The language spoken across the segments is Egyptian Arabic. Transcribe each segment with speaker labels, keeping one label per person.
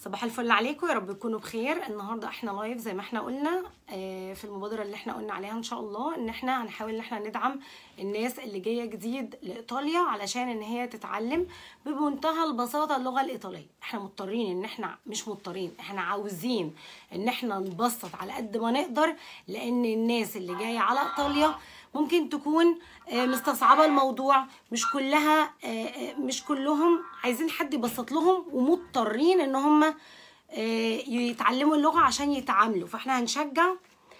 Speaker 1: صباح الفل عليكم يا رب تكونوا بخير النهارده احنا لايف زي ما احنا قلنا آه، في المبادره اللي احنا قلنا عليها ان شاء الله ان احنا هنحاول ان احنا ندعم الناس اللي جايه جديد لايطاليا علشان ان هي تتعلم بمنتهى البساطه اللغه الايطاليه احنا مضطرين ان احنا مش مضطرين احنا عاوزين ان احنا نبسط على قد ما نقدر لان الناس اللي جايه على ايطاليا ممكن تكون آه، مستصعبه الموضوع مش كلها آه، آه، مش كلهم عايزين حد يبسط لهم ومضطرين ان هم آه، يتعلموا اللغه عشان يتعاملوا فاحنا هنشجع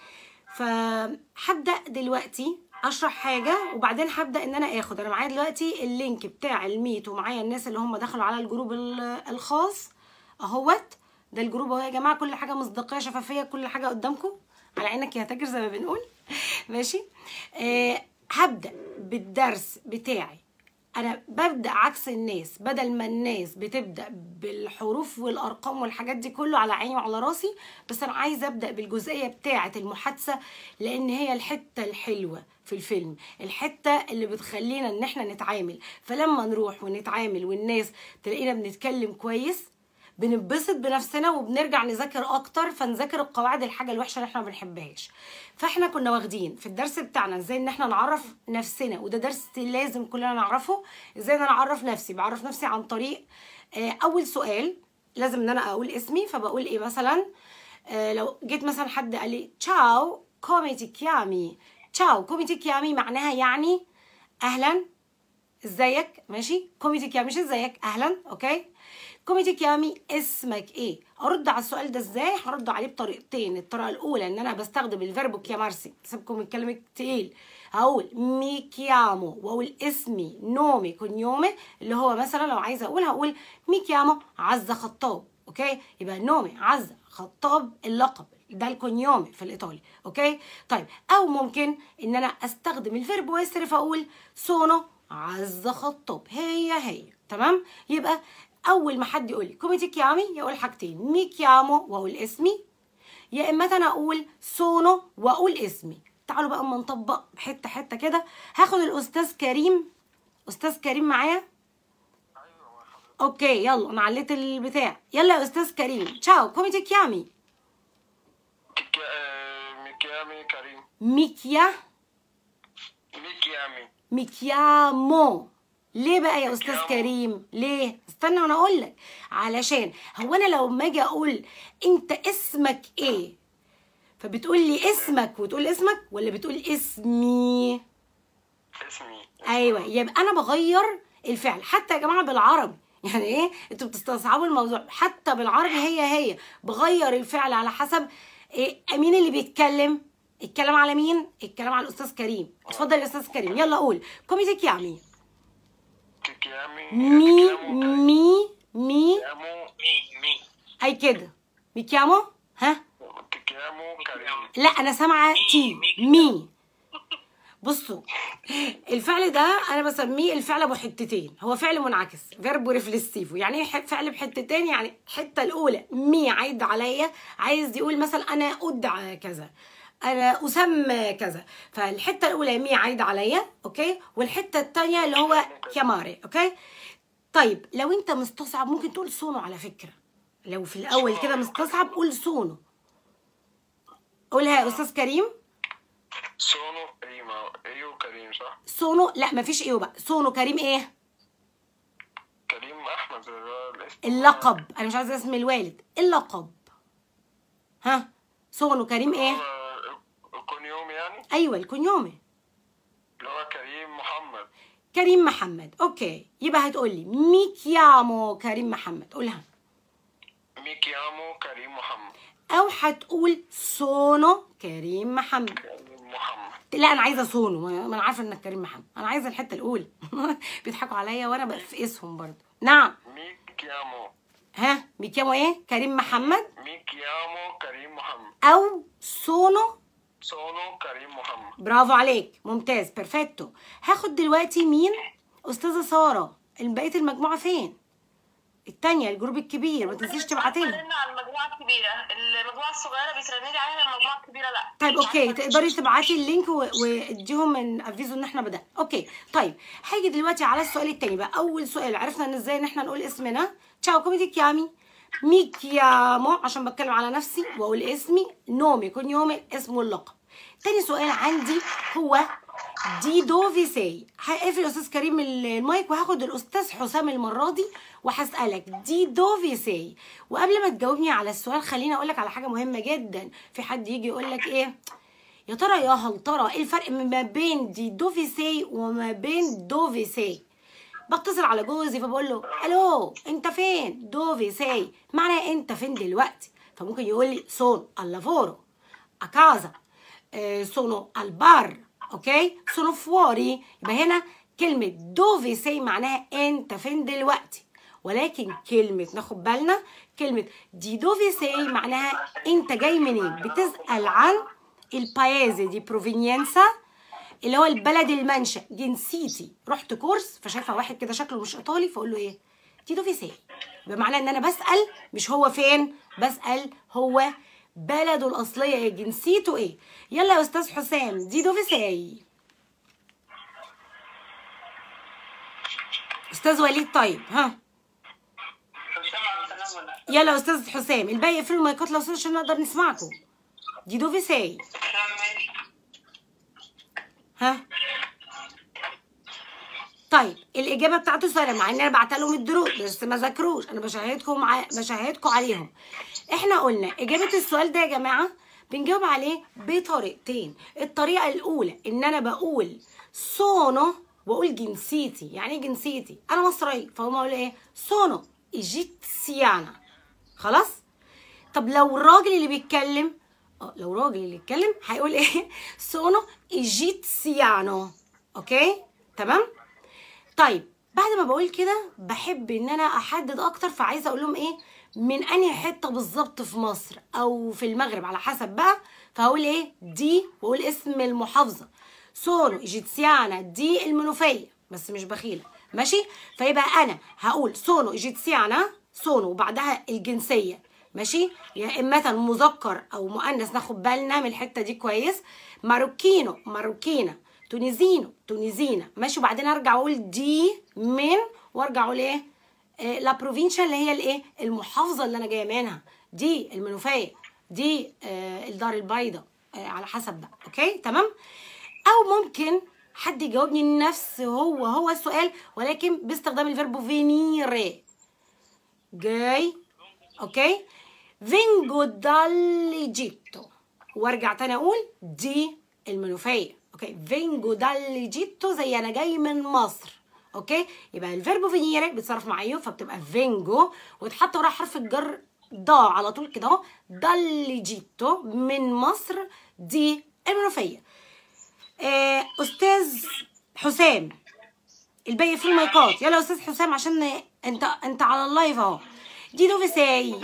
Speaker 1: فهبدا دلوقتي اشرح حاجه وبعدين هبدا ان انا اخد انا معايا دلوقتي اللينك بتاع الميت ومعايا الناس اللي هم دخلوا على الجروب ال- الخاص اهوت ده الجروب اهو يا جماعه كل حاجه مصداقيه شفافيه كل حاجه قدامكم على عينك يا تاجر زي ما بنقول ماشي آه هبدا بالدرس بتاعي انا ببدا عكس الناس بدل ما الناس بتبدا بالحروف والارقام والحاجات دي كله على عيني وعلى راسي بس انا عايزه ابدا بالجزئيه بتاعه المحادثه لان هي الحته الحلوه في الفيلم الحته اللي بتخلينا ان احنا نتعامل فلما نروح ونتعامل والناس تلاقينا بنتكلم كويس بنتبسط بنفسنا وبنرجع نذاكر اكتر فنذاكر القواعد الحاجه الوحشه اللي احنا ما بنحبهاش فاحنا كنا واخدين في الدرس بتاعنا ازاي ان احنا نعرف نفسنا وده درس لازم كلنا نعرفه ازاي ان انا اعرف نفسي بعرف نفسي عن طريق آه، اول سؤال لازم ان انا اقول اسمي فبقول ايه مثلا آه، لو جيت مثلا حد قال لي تشاو كومي تي كيامي تشاو كومي تي كيامي معناها يعني اهلا ازيك ماشي كوميتي كيامي مش ازيك اهلا اوكي كوميتي كيامي اسمك ايه ارد على السؤال ده ازاي هرد عليه بطريقتين الطريقه الاولى ان انا بستخدم الفيربو كيامارسي سيبكم من كلمه تقيل هقول مي كيامو واقول اسمي نومي كونيومي اللي هو مثلا لو عايزه اقول هقول مي كيامو عزه خطاب اوكي يبقى نومي عزه خطاب اللقب ده الكونيومي في الايطالي اوكي طيب او ممكن ان انا استخدم الفيرب ويسرف اقول سونو عز خطاب هي هي تمام يبقى اول ما حد يقول لي كوميتي كيامي يقول حاجتين مي كيامو واقول اسمي يا اما انا اقول سونو واقول اسمي تعالوا بقى اما نطبق حته حته كده هاخد الاستاذ كريم استاذ كريم معايا اوكي يلا انا عليت البتاع يلا يا استاذ كريم تشاو كوميتي كيامي
Speaker 2: Chi- eh, mi chiami Karim?
Speaker 1: ميكيا
Speaker 2: Mi chiami?
Speaker 1: ميكيامو ليه بقى يا استاذ كريم ليه استنى وانا اقول لك علشان هو انا لو ما اجي اقول انت اسمك ايه فبتقول لي اسمك وتقول اسمك ولا بتقول اسمي
Speaker 2: اسمي
Speaker 1: ايوه يبقى انا بغير الفعل حتى يا جماعه بالعربي يعني ايه انتوا بتستصعبوا الموضوع حتى بالعربي هي هي بغير الفعل على حسب إيه مين اللي بيتكلم الكلام على مين الكلام على الاستاذ كريم اتفضل يا استاذ كريم يلا قول كوميتي كيامي
Speaker 2: Ti chiami?
Speaker 1: مي
Speaker 2: Ti chiamo Karim.
Speaker 1: مي مي
Speaker 2: Chiamo- Mi, mi.
Speaker 1: اي كده ميكيامو ها
Speaker 2: Ti chiamo Karim.
Speaker 1: لا انا سامعه تي مي بصوا الفعل ده انا بسميه الفعل ابو حتتين هو فعل منعكس فيربو ريفلستيفو يعني ايه ح- فعل بحتتين يعني الحته الاولى مي عايد عليا عايز يقول مثلا انا ادعى كذا انا اسمى كذا فالحته الاولى مي عايد عليا اوكي والحته الثانيه اللي هو كياماري اوكي طيب لو انت مستصعب ممكن تقول سونو على فكره لو في الاول كده مستصعب قول سونو قولها يا استاذ كريم
Speaker 2: Sono prima. Io Karim, صح؟
Speaker 1: سونو لا مفيش ايه بقى سونو كريم ايه
Speaker 2: كريم أحمد اللي هو الاسم.
Speaker 1: اللقب انا مش عايزه اسم الوالد اللقب ها سونو كريم ايه
Speaker 2: هو يكون يوم يعني
Speaker 1: ايوه الكونيومي
Speaker 2: اللي هو كريم محمد
Speaker 1: كريم محمد اوكي يبقى هتقولي ميكيامو كريم محمد قولها
Speaker 2: Mi chiamo كريم محمد
Speaker 1: او هتقول سونو كريم محمد
Speaker 2: كريم محمد
Speaker 1: لا انا عايزه سونو ما ما انا عارفه انك كريم محمد انا عايزه الحته الاولى بيضحكوا عليا وانا بفقسهم برضو نعم
Speaker 2: Mi chiamo
Speaker 1: ها ميكيامو ايه كريم محمد
Speaker 2: Mi chiamo كريم محمد
Speaker 1: او سونو
Speaker 2: sono كريم محمد
Speaker 1: برافو عليك ممتاز بيرفكتو هاخد دلوقتي مين استاذه ساره بقيه المجموعه فين التانية الجروب الكبير ما تنسيش تبعتي لي
Speaker 3: بيترن على المجموعه الكبيره المجموعه الصغيره بيترن لي عليها المجموعه الكبيره لا
Speaker 1: طيب
Speaker 3: مش
Speaker 1: اوكي
Speaker 3: عارفة
Speaker 1: تقدري تبعتي اللينك و- واديهم من افيزو ان احنا بدأنا اوكي طيب هاجي دلوقتي على السؤال التاني بقى اول سؤال عرفنا ان ازاي ان احنا نقول اسمنا تشاو كومي تي كيامي mi chiamo عشان بتكلم على نفسي واقول اسمي نومي كونيومي اسم واللقب تاني سؤال عندي هو دي دوفي ساي هقفل الاستاذ كريم المايك وهاخد الاستاذ حسام المره دي وهسالك دي دوفي ساي وقبل ما تجاوبني على السؤال خليني اقول لك على حاجه مهمه جدا في حد يجي يقول لك ايه يا ترى يا هل ترى ايه الفرق ما بين دي دوفي ساي وما بين دوفي ساي بتصل على جوزي فبقول له الو انت فين دوفي ساي معنى انت فين دلوقتي فممكن يقول لي سون اللافورو a casa eh, sono al bar اوكي sono fuori يبقى هنا كلمة دوفي ساي معناها انت فين دلوقتي ولكن كلمة ناخد بالنا كلمة دي دوفي ساي معناها انت جاي منين بتسأل عن البايزي دي بروفينينسا اللي هو البلد المنشأ جنسيتي رحت كورس فشايفه واحد كده شكله مش ايطالي فاقول له ايه دي دوفي ساي بمعنى ان انا بسأل مش هو فين بسأل هو بلده الأصلية ايه جنسيته ايه يلا يا أستاذ حسام دي دوفي ساي أستاذ وليد طيب ها
Speaker 3: حسام عبد السلام ولا
Speaker 1: يلا يا أستاذ حسام الباقي اقفلوا المايكات لو سمحتوا عشان نقدر نسمعكم دي دوفي ساي
Speaker 3: حسام ماشي
Speaker 1: ها طيب الاجابه بتاعته سهله مع ان انا بعت لهم الدروس بس ما ذاكروش انا بشاهدكم ع... بشاهدكم عليهم احنا قلنا اجابه السؤال ده يا جماعه بنجاوب عليه بطريقتين الطريقه الاولى ان انا بقول سونو واقول جنسيتي يعني ايه جنسيتي انا مصريه فهم اقول ايه سونو ايجيتسيانا خلاص طب لو الراجل اللي بيتكلم اه لو راجل اللي يتكلم هيقول ايه سونو ايجيتسيانو اوكي تمام طيب بعد ما بقول كده بحب ان انا احدد اكتر فعايزه اقول لهم ايه من انهي حته بالظبط في مصر او في المغرب على حسب بقى فهقول ايه دي واقول اسم المحافظه سونو ايجيتسيانا دي المنوفيه بس مش بخيله ماشي فيبقى انا هقول سونو ايجيتسيانا سونو وبعدها الجنسيه ماشي يا اما مذكر او مؤنث ناخد بالنا من الحته دي كويس ماروكينو ماروكينا تونيزينو تونيزينا ماشي وبعدين ارجع اقول دي من وارجع اقول ايه آه، لا بروفينشا اللي هي الايه المحافظه اللي انا جايه منها دي المنوفيه دي آه الدار البيضاء آه على حسب بقى اوكي تمام او ممكن حد يجاوبني نفس هو هو السؤال ولكن باستخدام الفيربو فينيري جاي اوكي فينجو داليجيتو وارجع تاني اقول دي المنوفيه اوكي فينجو داليجيتو زي انا جاي من مصر اوكي يبقى الفيربو فينيري بيتصرف مع ايو فبتبقى فينجو وتحط ورا حرف الجر ضا على طول كده اهو داليجيتو من مصر دي المنوفيه آه، استاذ حسام الباقي في المايكات يلا يا استاذ حسام عشان انت انت على اللايف اهو دي دوفي ساي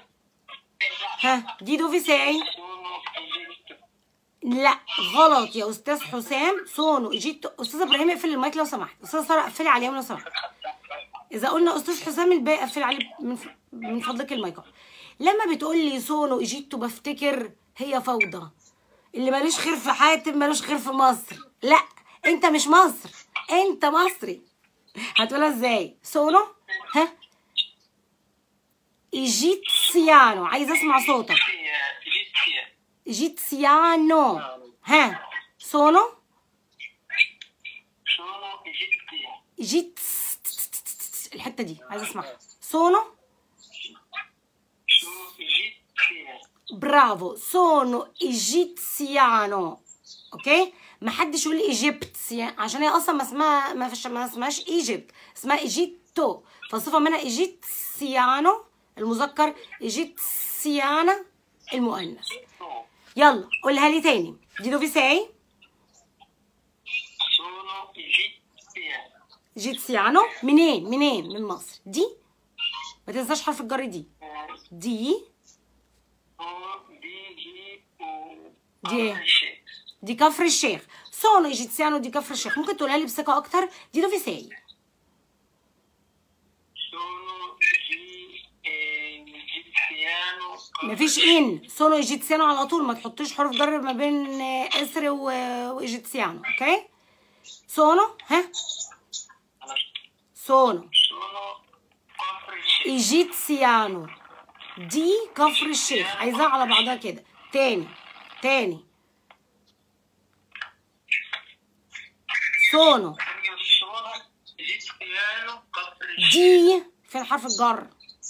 Speaker 1: ها دي دوفي ساي
Speaker 2: sono Egitto
Speaker 1: لا غلط يا استاذ حسام سونو ايجيتو استاذ ابراهيم اقفل المايك لو سمحت استاذ ساره اقفلي عليهم لو سمحت اذا قلنا استاذ حسام الباقي قفل عليه من, ف... من فضلك المايك لما بتقول لي سونو ايجيتو بفتكر هي فوضى اللي ملوش خير في حاتم ملوش خير في مصر لا انت مش مصر انت مصري هتقولها ازاي سونو ها ايجيتسيانو عايزه اسمع صوتك
Speaker 2: هي إيجيبتيا
Speaker 1: ايجيتسيانو ها سونو
Speaker 2: sono Egittia
Speaker 1: جيت الحته دي عايزه اسمعها سونو
Speaker 2: sono Egittia
Speaker 1: برافو سونو ايجيتسيانو اوكي ما حدش يقول ايجيبت عشان هي اصلا ما اسمها ما, فيش ما اسمهاش ايجيبت اسمها ايجيتو فالصفه منها ايجيتسيانو المذكر ايجيتسيانا المؤنث
Speaker 2: sono
Speaker 1: يلا قولها لي تاني دي دوفي ساي
Speaker 2: sono Egittia
Speaker 1: جيتسيانو منين منين من مصر دي ما تنساش حرف الجر دي
Speaker 2: Eh,
Speaker 1: دي
Speaker 2: sono di Gi-
Speaker 1: دي.
Speaker 2: Alce.
Speaker 1: دي كفر الشيخ سونو ايجيتسيانو دي كفر الشيخ ممكن تقولها لي بثقه اكتر دي دوفي ساي
Speaker 2: sono Gi- eh, Egiziano
Speaker 1: مفيش ان سونو ايجيتسيانو على طول ما تحطيش حروف جر ما بين آه، اسر و- وايجيتسيانو اوكي سونو ها سونو
Speaker 2: sono Cofre
Speaker 1: ايجيتسيانو دي كفر الشيخ عايزاها على بعضها كده تاني تاني سونو
Speaker 2: io sono egiziano capriccio
Speaker 1: دي فين حرف الجر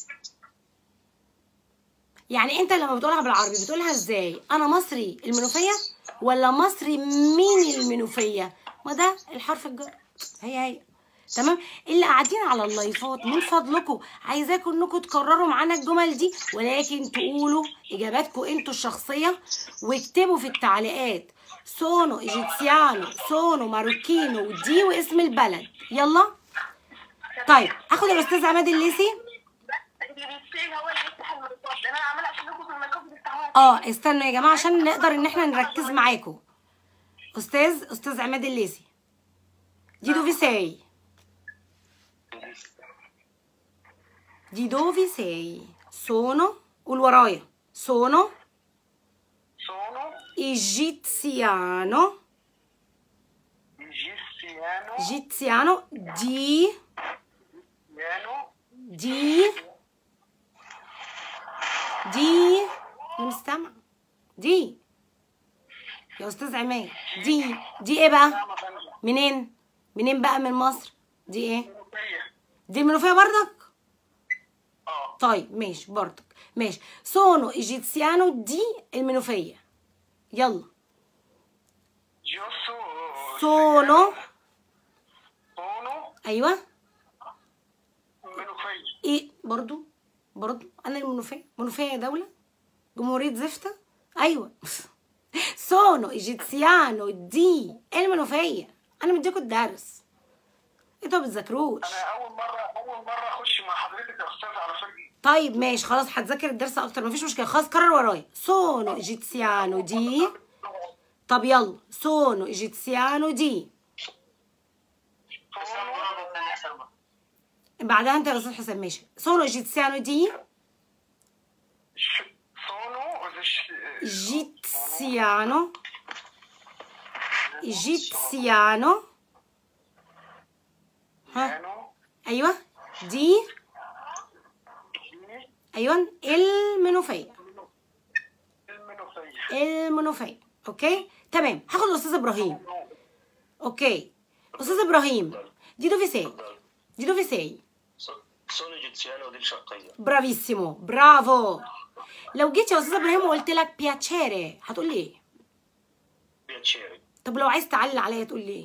Speaker 1: يعني انت لما بتقولها بالعربي بتقولها ازاي انا مصري المنوفيه ولا مصري من المنوفيه ما ده الحرف الجر هي هي تمام اللي قاعدين على اللايفات من فضلكم عايزاكم انكم تكرروا معانا الجمل دي ولكن تقولوا اجاباتكم انتوا الشخصيه واكتبوا في التعليقات سونو ايجيتسيانو سونو ماروكينو دي واسم البلد يلا طيب اخد الاستاذ عماد الليسي
Speaker 3: اللي بيتسال هو اللي يفتح المايكات لان انا عماله اشوف لكم في المايكات بتفتحوها
Speaker 1: اه استنوا يا جماعه عشان نقدر ان احنا نركز معاكم استاذ استاذ عماد الليسي دي دوفي ساي دي دوفي ساي سونو قول ورايا سونو
Speaker 2: sono
Speaker 1: ايجيتسيانو
Speaker 2: egiziano
Speaker 1: ايجيتسيانو دي
Speaker 2: egiziano
Speaker 1: دي دي انا مستمع دي يا استاذ عماد دي دي ايه بقى منين منين بقى من مصر دي ايه
Speaker 2: منوفية
Speaker 1: دي المنوفيه برضك
Speaker 2: اه
Speaker 1: طيب ماشي برضك ماشي سونو ايجيتسيانو دي المنوفيه يلا
Speaker 2: io sono
Speaker 1: سونو
Speaker 2: sono
Speaker 1: ايوه
Speaker 2: منوفية
Speaker 1: ايه برضو برضو انا المنوفيه منوفيه يا دوله جمهوريه زفته ايوه سونو ايجيتسيانو دي المنوفيه انا مديكوا الدرس انتوا ما بتذاكروش
Speaker 2: انا اول مرة اول مرة اخش مع حضرتك يا استاذ على فكرة
Speaker 1: طيب ماشي خلاص هتذاكر الدرس اكتر مفيش مشكله خلاص كرر ورايا سونو ايجيتسيانو دي طب يلا سونو ايجيتسيانو دي بعدها انت يا استاذ حسام ماشي سونو ايجيتسيانو دي
Speaker 2: sono
Speaker 1: ايجيتسيانو ايجيتسيانو ها
Speaker 2: egiziano
Speaker 1: ايوه دي ايوه المنوفيه
Speaker 2: المنوفية
Speaker 1: المنوفيه اوكي تمام هاخد الاستاذ ابراهيم اوكي استاذ ابراهيم دي دوفي ساي دي دوفي ساي
Speaker 4: sono egiziano del Sciaccaia.
Speaker 1: برافيسيمو برافو لو جيت يا استاذ ابراهيم وقلت لك بياتشيري هتقول لي ايه
Speaker 4: Piacere.
Speaker 1: طب لو عايز تعلل عليا تقول لي ايه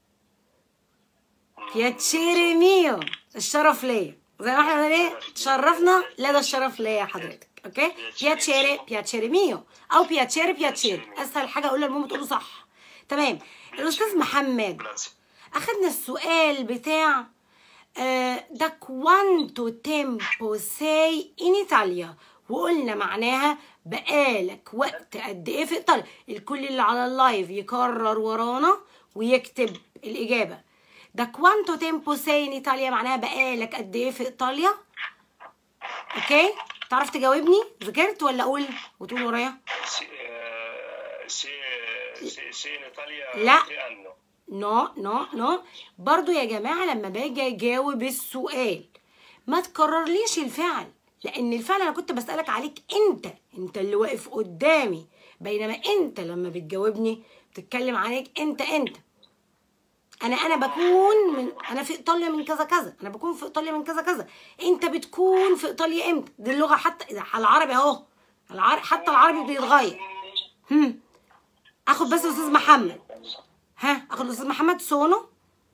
Speaker 1: بياتشيري ميو الشرف ليا زي ما احنا بنقول ايه تشرفنا لا ده الشرف ليا حضرتك اوكي بياتشيري بياتشيري ميو او بياتشيري بياتشيري اسهل حاجه اقولها المهم تقوله صح تمام الاستاذ محمد
Speaker 4: Grazie.
Speaker 1: اخدنا السؤال بتاع آه، da quanto tempo sei in Italia وقلنا معناها بقالك وقت قد ايه في ايطاليا الكل اللي على اللايف يكرر ورانا ويكتب الاجابه da quanto tempo sei in Italia معناها بقالك قد ايه في ايطاليا اوكي تعرف تجاوبني ذاكرت ولا اقول وتقول ورايا
Speaker 4: Se, eh, se, se, se in Italia
Speaker 1: لا.
Speaker 4: tre anno.
Speaker 1: نو نو نو برضو يا جماعة لما باجي اجاوب السؤال ما تكررليش الفعل لان الفعل انا كنت بسألك عليك انت انت اللي واقف قدامي بينما انت لما بتجاوبني بتتكلم عليك انت انت انا انا بكون من انا في ايطاليا من كذا كذا انا بكون في ايطاليا من كذا كذا انت بتكون في ايطاليا امتى دي اللغة حتى على العربي اهو العربي حتى العربي بيتغير هم اخد بس استاذ محمد ها اخد الاستاذ محمد سونو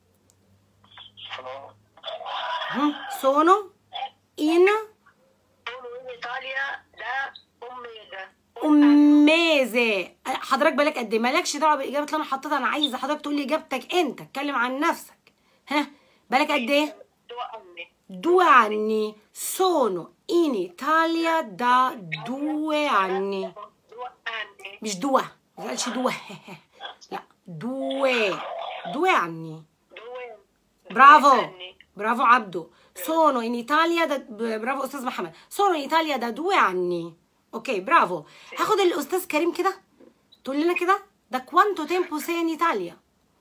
Speaker 2: sono
Speaker 1: هم سونو ان
Speaker 3: sono in Italia da un mese
Speaker 1: اميزه حضرتك بالك قد ايه مالكش دعوه بالاجابه اللي انا حطيتها انا عايزه حضرتك تقول لي اجابتك انت اتكلم عن نفسك ها بالك قد ايه
Speaker 3: due anni
Speaker 1: due anni sono in Italia da due anni
Speaker 3: due anni
Speaker 1: مش دوا ما تقولش دوا لا due due anni
Speaker 3: due
Speaker 1: برافو
Speaker 3: due anni.
Speaker 1: برافو عبدو sono in Italia da برافو استاذ محمد sono in Italia da due anni اوكي برافو هاخد الاستاذ كريم كده تقول لنا كده da quanto tempo sei in Italia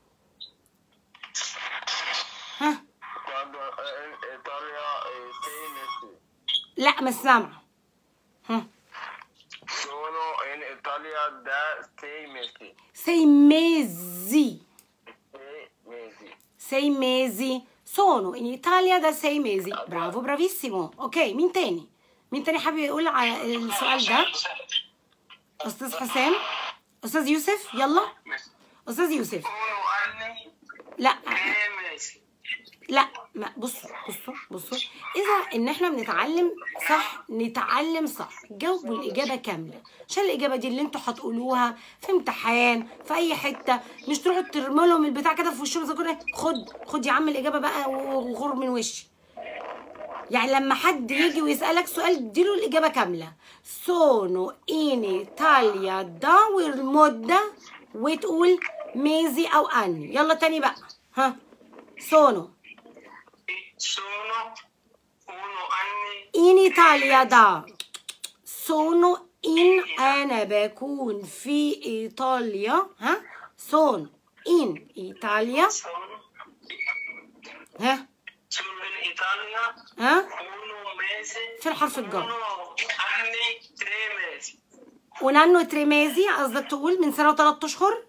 Speaker 1: ها
Speaker 2: quando eh, Italia eh, sei mesi
Speaker 1: لا مش سامعه هم.
Speaker 2: Sono in Italia da sei mesi.
Speaker 1: sei mesi
Speaker 2: Sei mesi.
Speaker 1: sei mesi sono in Italia da sei mesi برافو برافيسيمو اوكي مين تاني مين تاني حابب يقول على السؤال ده استاذ حسام استاذ يوسف يلا استاذ يوسف
Speaker 4: Sono anni
Speaker 1: لا
Speaker 4: tre mesi.
Speaker 1: لا ما بصوا بصوا بصوا اذا ان احنا بنتعلم صح نتعلم صح جاوبوا الاجابه كامله عشان الاجابه دي اللي انتوا هتقولوها في امتحان في اي حته مش تروحوا ترموا لهم البتاع كده في وشهم زي كده خد خد يا عم الاجابه بقى وغور من وشي يعني لما حد يجي ويسألك سؤال اديله الإجابة كاملة سونو إن إيطاليا دا والمدة وتقول ميزي أو أني يلا تاني بقى ها سونو
Speaker 4: Sono uno anni
Speaker 1: in Italia da sono in أنا بكون في إيطاليا ها sono in Italia
Speaker 4: sono,
Speaker 1: ها
Speaker 4: sono in Italia
Speaker 1: ها
Speaker 4: uno mese
Speaker 1: في الحرف الجر
Speaker 4: uno anni tre mesi.
Speaker 1: un anno tre mesi قصدك تقول من سنة وثلاث أشهر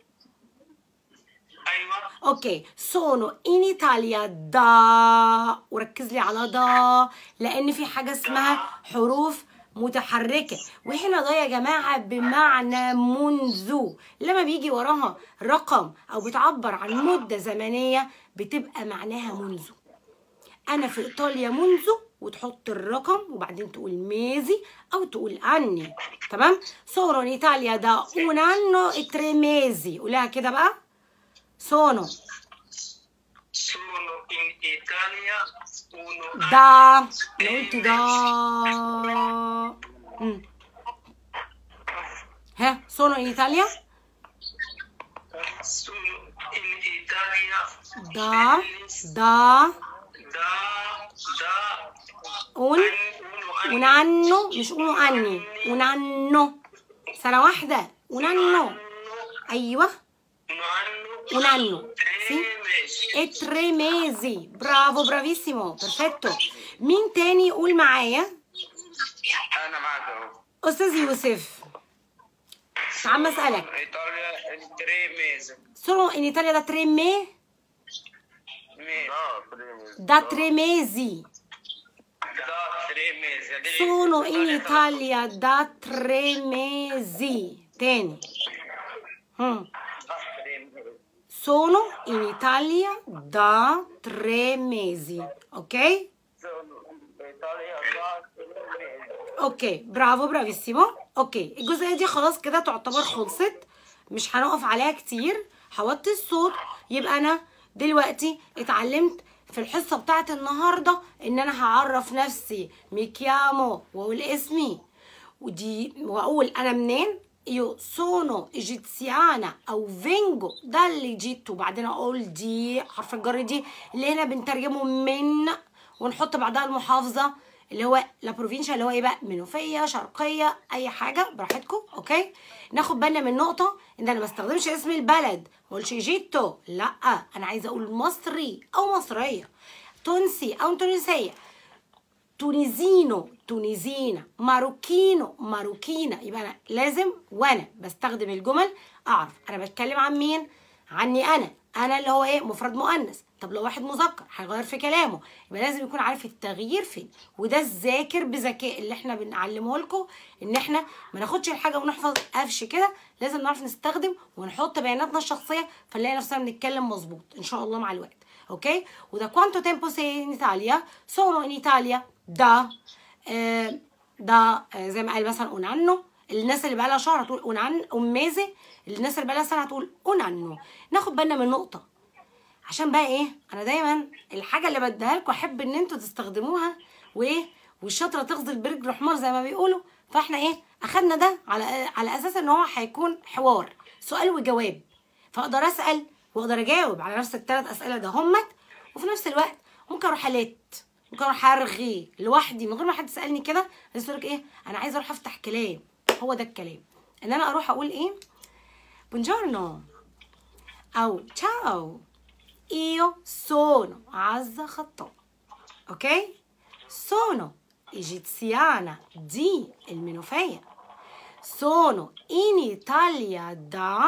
Speaker 4: أيوة
Speaker 1: اوكي sono in Italia دا وركز لي على دا لان في حاجه اسمها حروف متحركه وهنا دا يا جماعه بمعنى منذ لما بيجي وراها رقم او بتعبر عن مده زمنيه بتبقى معناها منذ انا في ايطاليا منذ وتحط الرقم وبعدين تقول ميزي او تقول اني تمام sono in Italia da un anno e tre mesi قولها كده بقى sono
Speaker 4: sono in Italia uno
Speaker 1: دا
Speaker 4: anni
Speaker 1: انا
Speaker 4: tre
Speaker 1: قلت دا مم. ها sono in Italia
Speaker 4: sono in Italia
Speaker 1: دا دا
Speaker 4: da da
Speaker 1: un
Speaker 4: uno
Speaker 1: un
Speaker 4: anni
Speaker 1: anno مش uno anni un anno سنة واحدة un anno أيوة
Speaker 4: un anno
Speaker 1: un anno
Speaker 4: tre
Speaker 1: sì
Speaker 4: mesi
Speaker 1: e tre mesi bravo bravissimo perfetto مين تاني يقول معايا
Speaker 2: أنا معك أهو.
Speaker 1: أستاذ يوسف تعال ما أسألك
Speaker 4: Italia in tre mesi
Speaker 1: sono in Italia da tre me
Speaker 4: mesi
Speaker 2: Da tre
Speaker 1: da tre mesi
Speaker 2: mesi.
Speaker 4: da tre mesi Adesso
Speaker 1: sono in
Speaker 4: Italia
Speaker 1: Italia da tre mesi teni Hmm.
Speaker 4: da tre mesi
Speaker 1: sono in Italia da tre mesi ok
Speaker 4: sono in Italia da tre mesi
Speaker 1: اوكي برافو برافيسيمو اوكي الجزئيه دي خلاص كده تعتبر خلصت مش هنقف عليها كتير هوطي الصوت يبقى انا دلوقتي اتعلمت في الحصه بتاعت النهارده ان انا هعرف نفسي ميكيامو واقول اسمي ودي واقول انا منين يو سونو ايجيتسيانا او فينجو ده اللي جيت وبعدين اقول دي حرف الجر دي اللي هنا بنترجمه من ونحط بعدها المحافظه اللي هو لا بروفينشا اللي هو ايه بقى منوفيه شرقيه اي حاجه براحتكم اوكي ناخد بالنا من نقطه ان انا ما استخدمش اسم البلد ما اقولش جيتو لا انا عايزه اقول مصري او مصريه تونسي او تونسيه تونيزينو تونيزينا ماروكينو ماروكينا يبقى انا لازم وانا بستخدم الجمل اعرف انا بتكلم عن مين عني انا انا اللي هو ايه مفرد مؤنث طب لو واحد مذكر هيغير في كلامه يبقى لازم يكون عارف التغيير فين وده الذاكر بذكاء اللي احنا بنعلمه لكم ان احنا ما ناخدش الحاجه ونحفظ قفش كده لازم نعرف نستخدم ونحط بياناتنا الشخصيه فنلاقي نفسنا بنتكلم مظبوط ان شاء الله مع الوقت اوكي وده quanto tempo sei in Italia sono in Italia da eh, da eh, زي ما قال مثلا un anno الناس اللي بقى لها شهر هتقول un anno un mese الناس اللي بقى لها سنه هتقول un anno ناخد بالنا من نقطه عشان بقى ايه انا دايما الحاجه اللي بديها لكم احب ان انتوا تستخدموها وايه والشطره تغزل برجل حمار زي ما بيقولوا فاحنا ايه اخدنا ده على على اساس ان هو هيكون حوار سؤال وجواب فاقدر اسال واقدر اجاوب على نفس الثلاث اسئله ده همت وفي نفس الوقت ممكن اروح الت ممكن اروح ارغي لوحدي من غير ما حد يسالني كده بس لك ايه انا عايزه اروح افتح كلام هو ده الكلام ان انا اروح اقول ايه بونجورنو او تشاو io sono عزة خطاب اوكي sono egiziana دي المنوفية sono in Italia da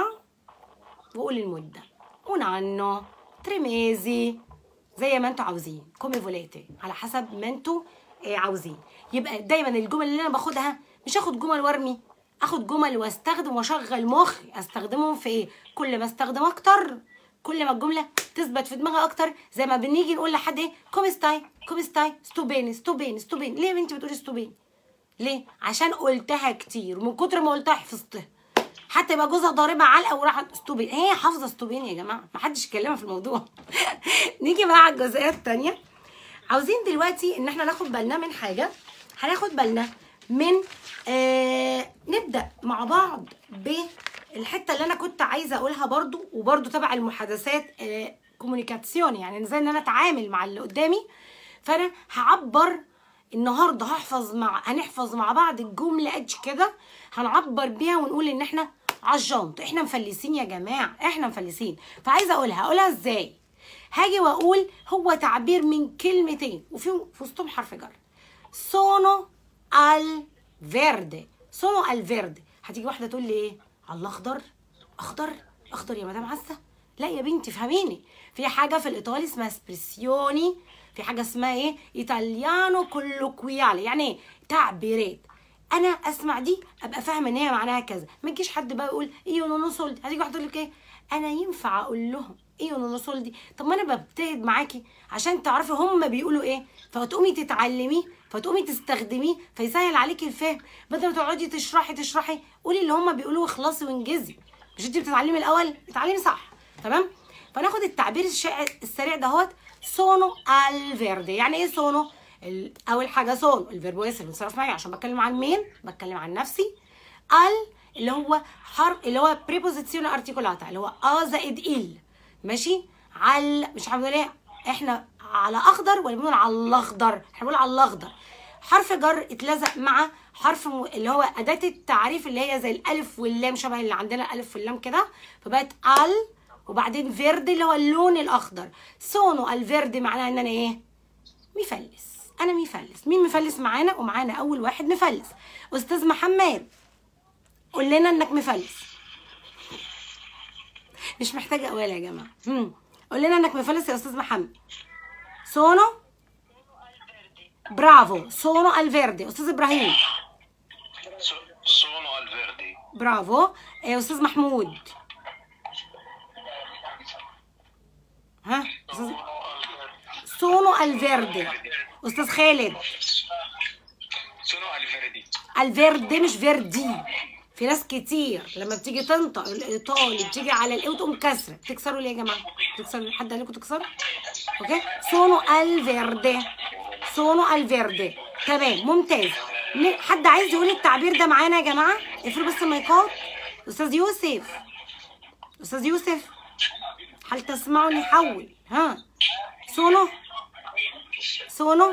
Speaker 1: وقول المدة un anno tre mesi زي ما انتوا عاوزين come volete على حسب ما انتوا آه، عاوزين يبقى دايما الجمل اللي انا باخدها مش اخد جمل وارمي اخد جمل واستخدم واشغل مخي استخدمهم في ايه كل ما استخدم اكتر كل ما الجمله تثبت في دماغي اكتر زي ما بنيجي نقول لحد ايه كوم ستاي كوم ستاي ستوبيني ستوبيني ستوبيني ليه يا بنتي بتقولي ستوبيني ليه عشان قلتها كتير ومن كتر ما قلتها حفظتها حتى يبقى جوزها ضاربها علقه وراحت ستوبين هي حافظه ستوبين يا جماعه ما حدش يكلمها في الموضوع نيجي بقى على الجزئيه الثانيه عاوزين دلوقتي ان احنا ناخد بالنا من حاجه هناخد بالنا من آه نبدا مع بعض بالحته اللي انا كنت عايزه اقولها برضو وبرضو تبع المحادثات آه كوميونيكاسيون يعني ازاي ان انا اتعامل مع اللي قدامي فانا هعبر النهارده هحفظ مع هنحفظ مع بعض الجمله قد كده هنعبر بيها ونقول ان احنا عالجنط احنا مفلسين يا جماعه احنا مفلسين فعايزه اقولها اقولها ازاي هاجي واقول هو تعبير من كلمتين وفيهم في وسطهم حرف جر سونو al verde سونو al verde هتيجي واحده تقول لي ايه على الاخضر اخضر اخضر يا مدام عزه لا يا بنتي فهميني في حاجه في الايطالي اسمها اسبريسيوني في حاجه اسمها ايه ايطاليانو كولوكويالي يعني ايه تعبيرات انا اسمع دي ابقى فاهمه ان هي معناها كذا ما تجيش حد بقى يقول ايو نونو سولدي هتيجي واحده تقول لك ايه انا ينفع اقول لهم ايو نونو سولدي طب ما انا بجتهد معاكي عشان تعرفي هم بيقولوا ايه فتقومي تتعلميه فتقومي تستخدميه فيسهل عليكي الفهم بدل ما تقعدي تشرحي تشرحي قولي اللي هم بيقولوه واخلصي وانجزي مش انت بتتعلمي الاول اتعلمي صح تمام فناخد التعبير الشائع السريع دهوت سونو الفيردي يعني ايه سونو ال- اول حاجه سونو الفيربو اس اللي بنصرف معايا عشان بتكلم عن مين بتكلم عن نفسي ال اللي هو حرف اللي هو بريبوزيسيون ارتيكولاتا اللي هو ا زائد ال ماشي على مش عارفه ايه احنا على اخضر ولا بنقول على الاخضر احنا بنقول على الاخضر حرف جر اتلزق مع حرف م... اللي هو اداه التعريف اللي هي زي الالف واللام شبه اللي عندنا الالف واللام كده فبقت ال وبعدين فيردي اللي هو اللون الاخضر سونو الفيردي معناها ان انا ايه مفلس انا مفلس مين مفلس معانا ومعانا اول واحد مفلس استاذ محمد قول لنا انك مفلس مش محتاجه اقوال يا جماعه امم قول لنا انك مفلس يا استاذ محمد سونو برافو سونو الفيردي استاذ ابراهيم
Speaker 4: So- sono al verdi.
Speaker 1: برافو إيه، استاذ محمود ها أستاذ... سونو الفيردي استاذ خالد
Speaker 4: Sono al verdi.
Speaker 1: الفيردي مش فيردي في ناس كتير لما بتيجي تنطق الايطالي بتيجي على الايه وتقوم كسره بتكسروا ليه يا جماعه بتكسروا حد قال لكم تكسروا اوكي سونو الفيردي سونو الفيردي تمام ممتاز ن- حد عايز يقول التعبير ده معانا يا جماعه افرض بس المايكات استاذ يوسف استاذ يوسف هل تسمعني حول ها سونو سونو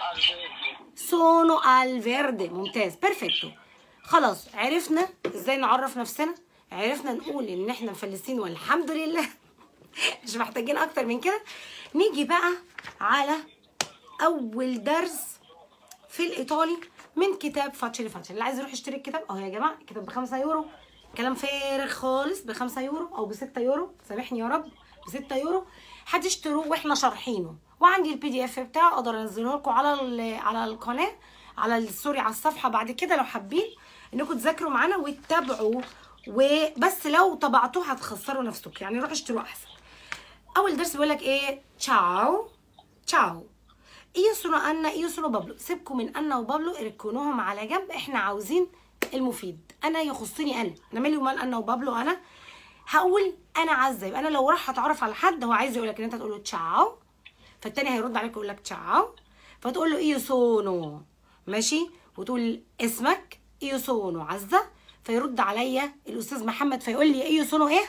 Speaker 1: سونو الفيردي ممتاز بيرفكتو خلاص عرفنا ازاي نعرف نفسنا عرفنا نقول ان احنا مفلسين والحمد لله مش محتاجين اكتر من كده نيجي بقى على اول درس في الايطالي من كتاب فاتشلي فاتشلي اللي عايز يروح يشتري الكتاب اهو يا جماعه الكتاب بخمسة يورو كلام فارغ خالص بخمسة يورو او بستة يورو سامحني يا رب بستة يورو هتشتروه واحنا شارحينه وعندي البي دي اف بتاعه اقدر انزله لكم على ال- على القناه على ال- سوري على الصفحه بعد كده لو حابين انكم تذاكروا معانا وتتابعوا وبس لو طبعتوه هتخسروا نفسكم يعني روحوا اشتروه احسن اول درس بيقول لك ايه تشاو تشاو ايو سونو انا ايو سونو بابلو سيبكم من انا وبابلو اركنوهم على جنب احنا عاوزين المفيد انا يخصني انا انا مالي ومال انا وبابلو انا هقول انا عزه يبقى انا لو راح اتعرف على حد هو عايز يقول لك ان انت تقول له تشاو فالتاني هيرد عليك يقول لك تشاو فتقول له ايو سونو ماشي وتقول اسمك ايو سونو عزه فيرد عليا الاستاذ محمد فيقول لي ايو سونو ايه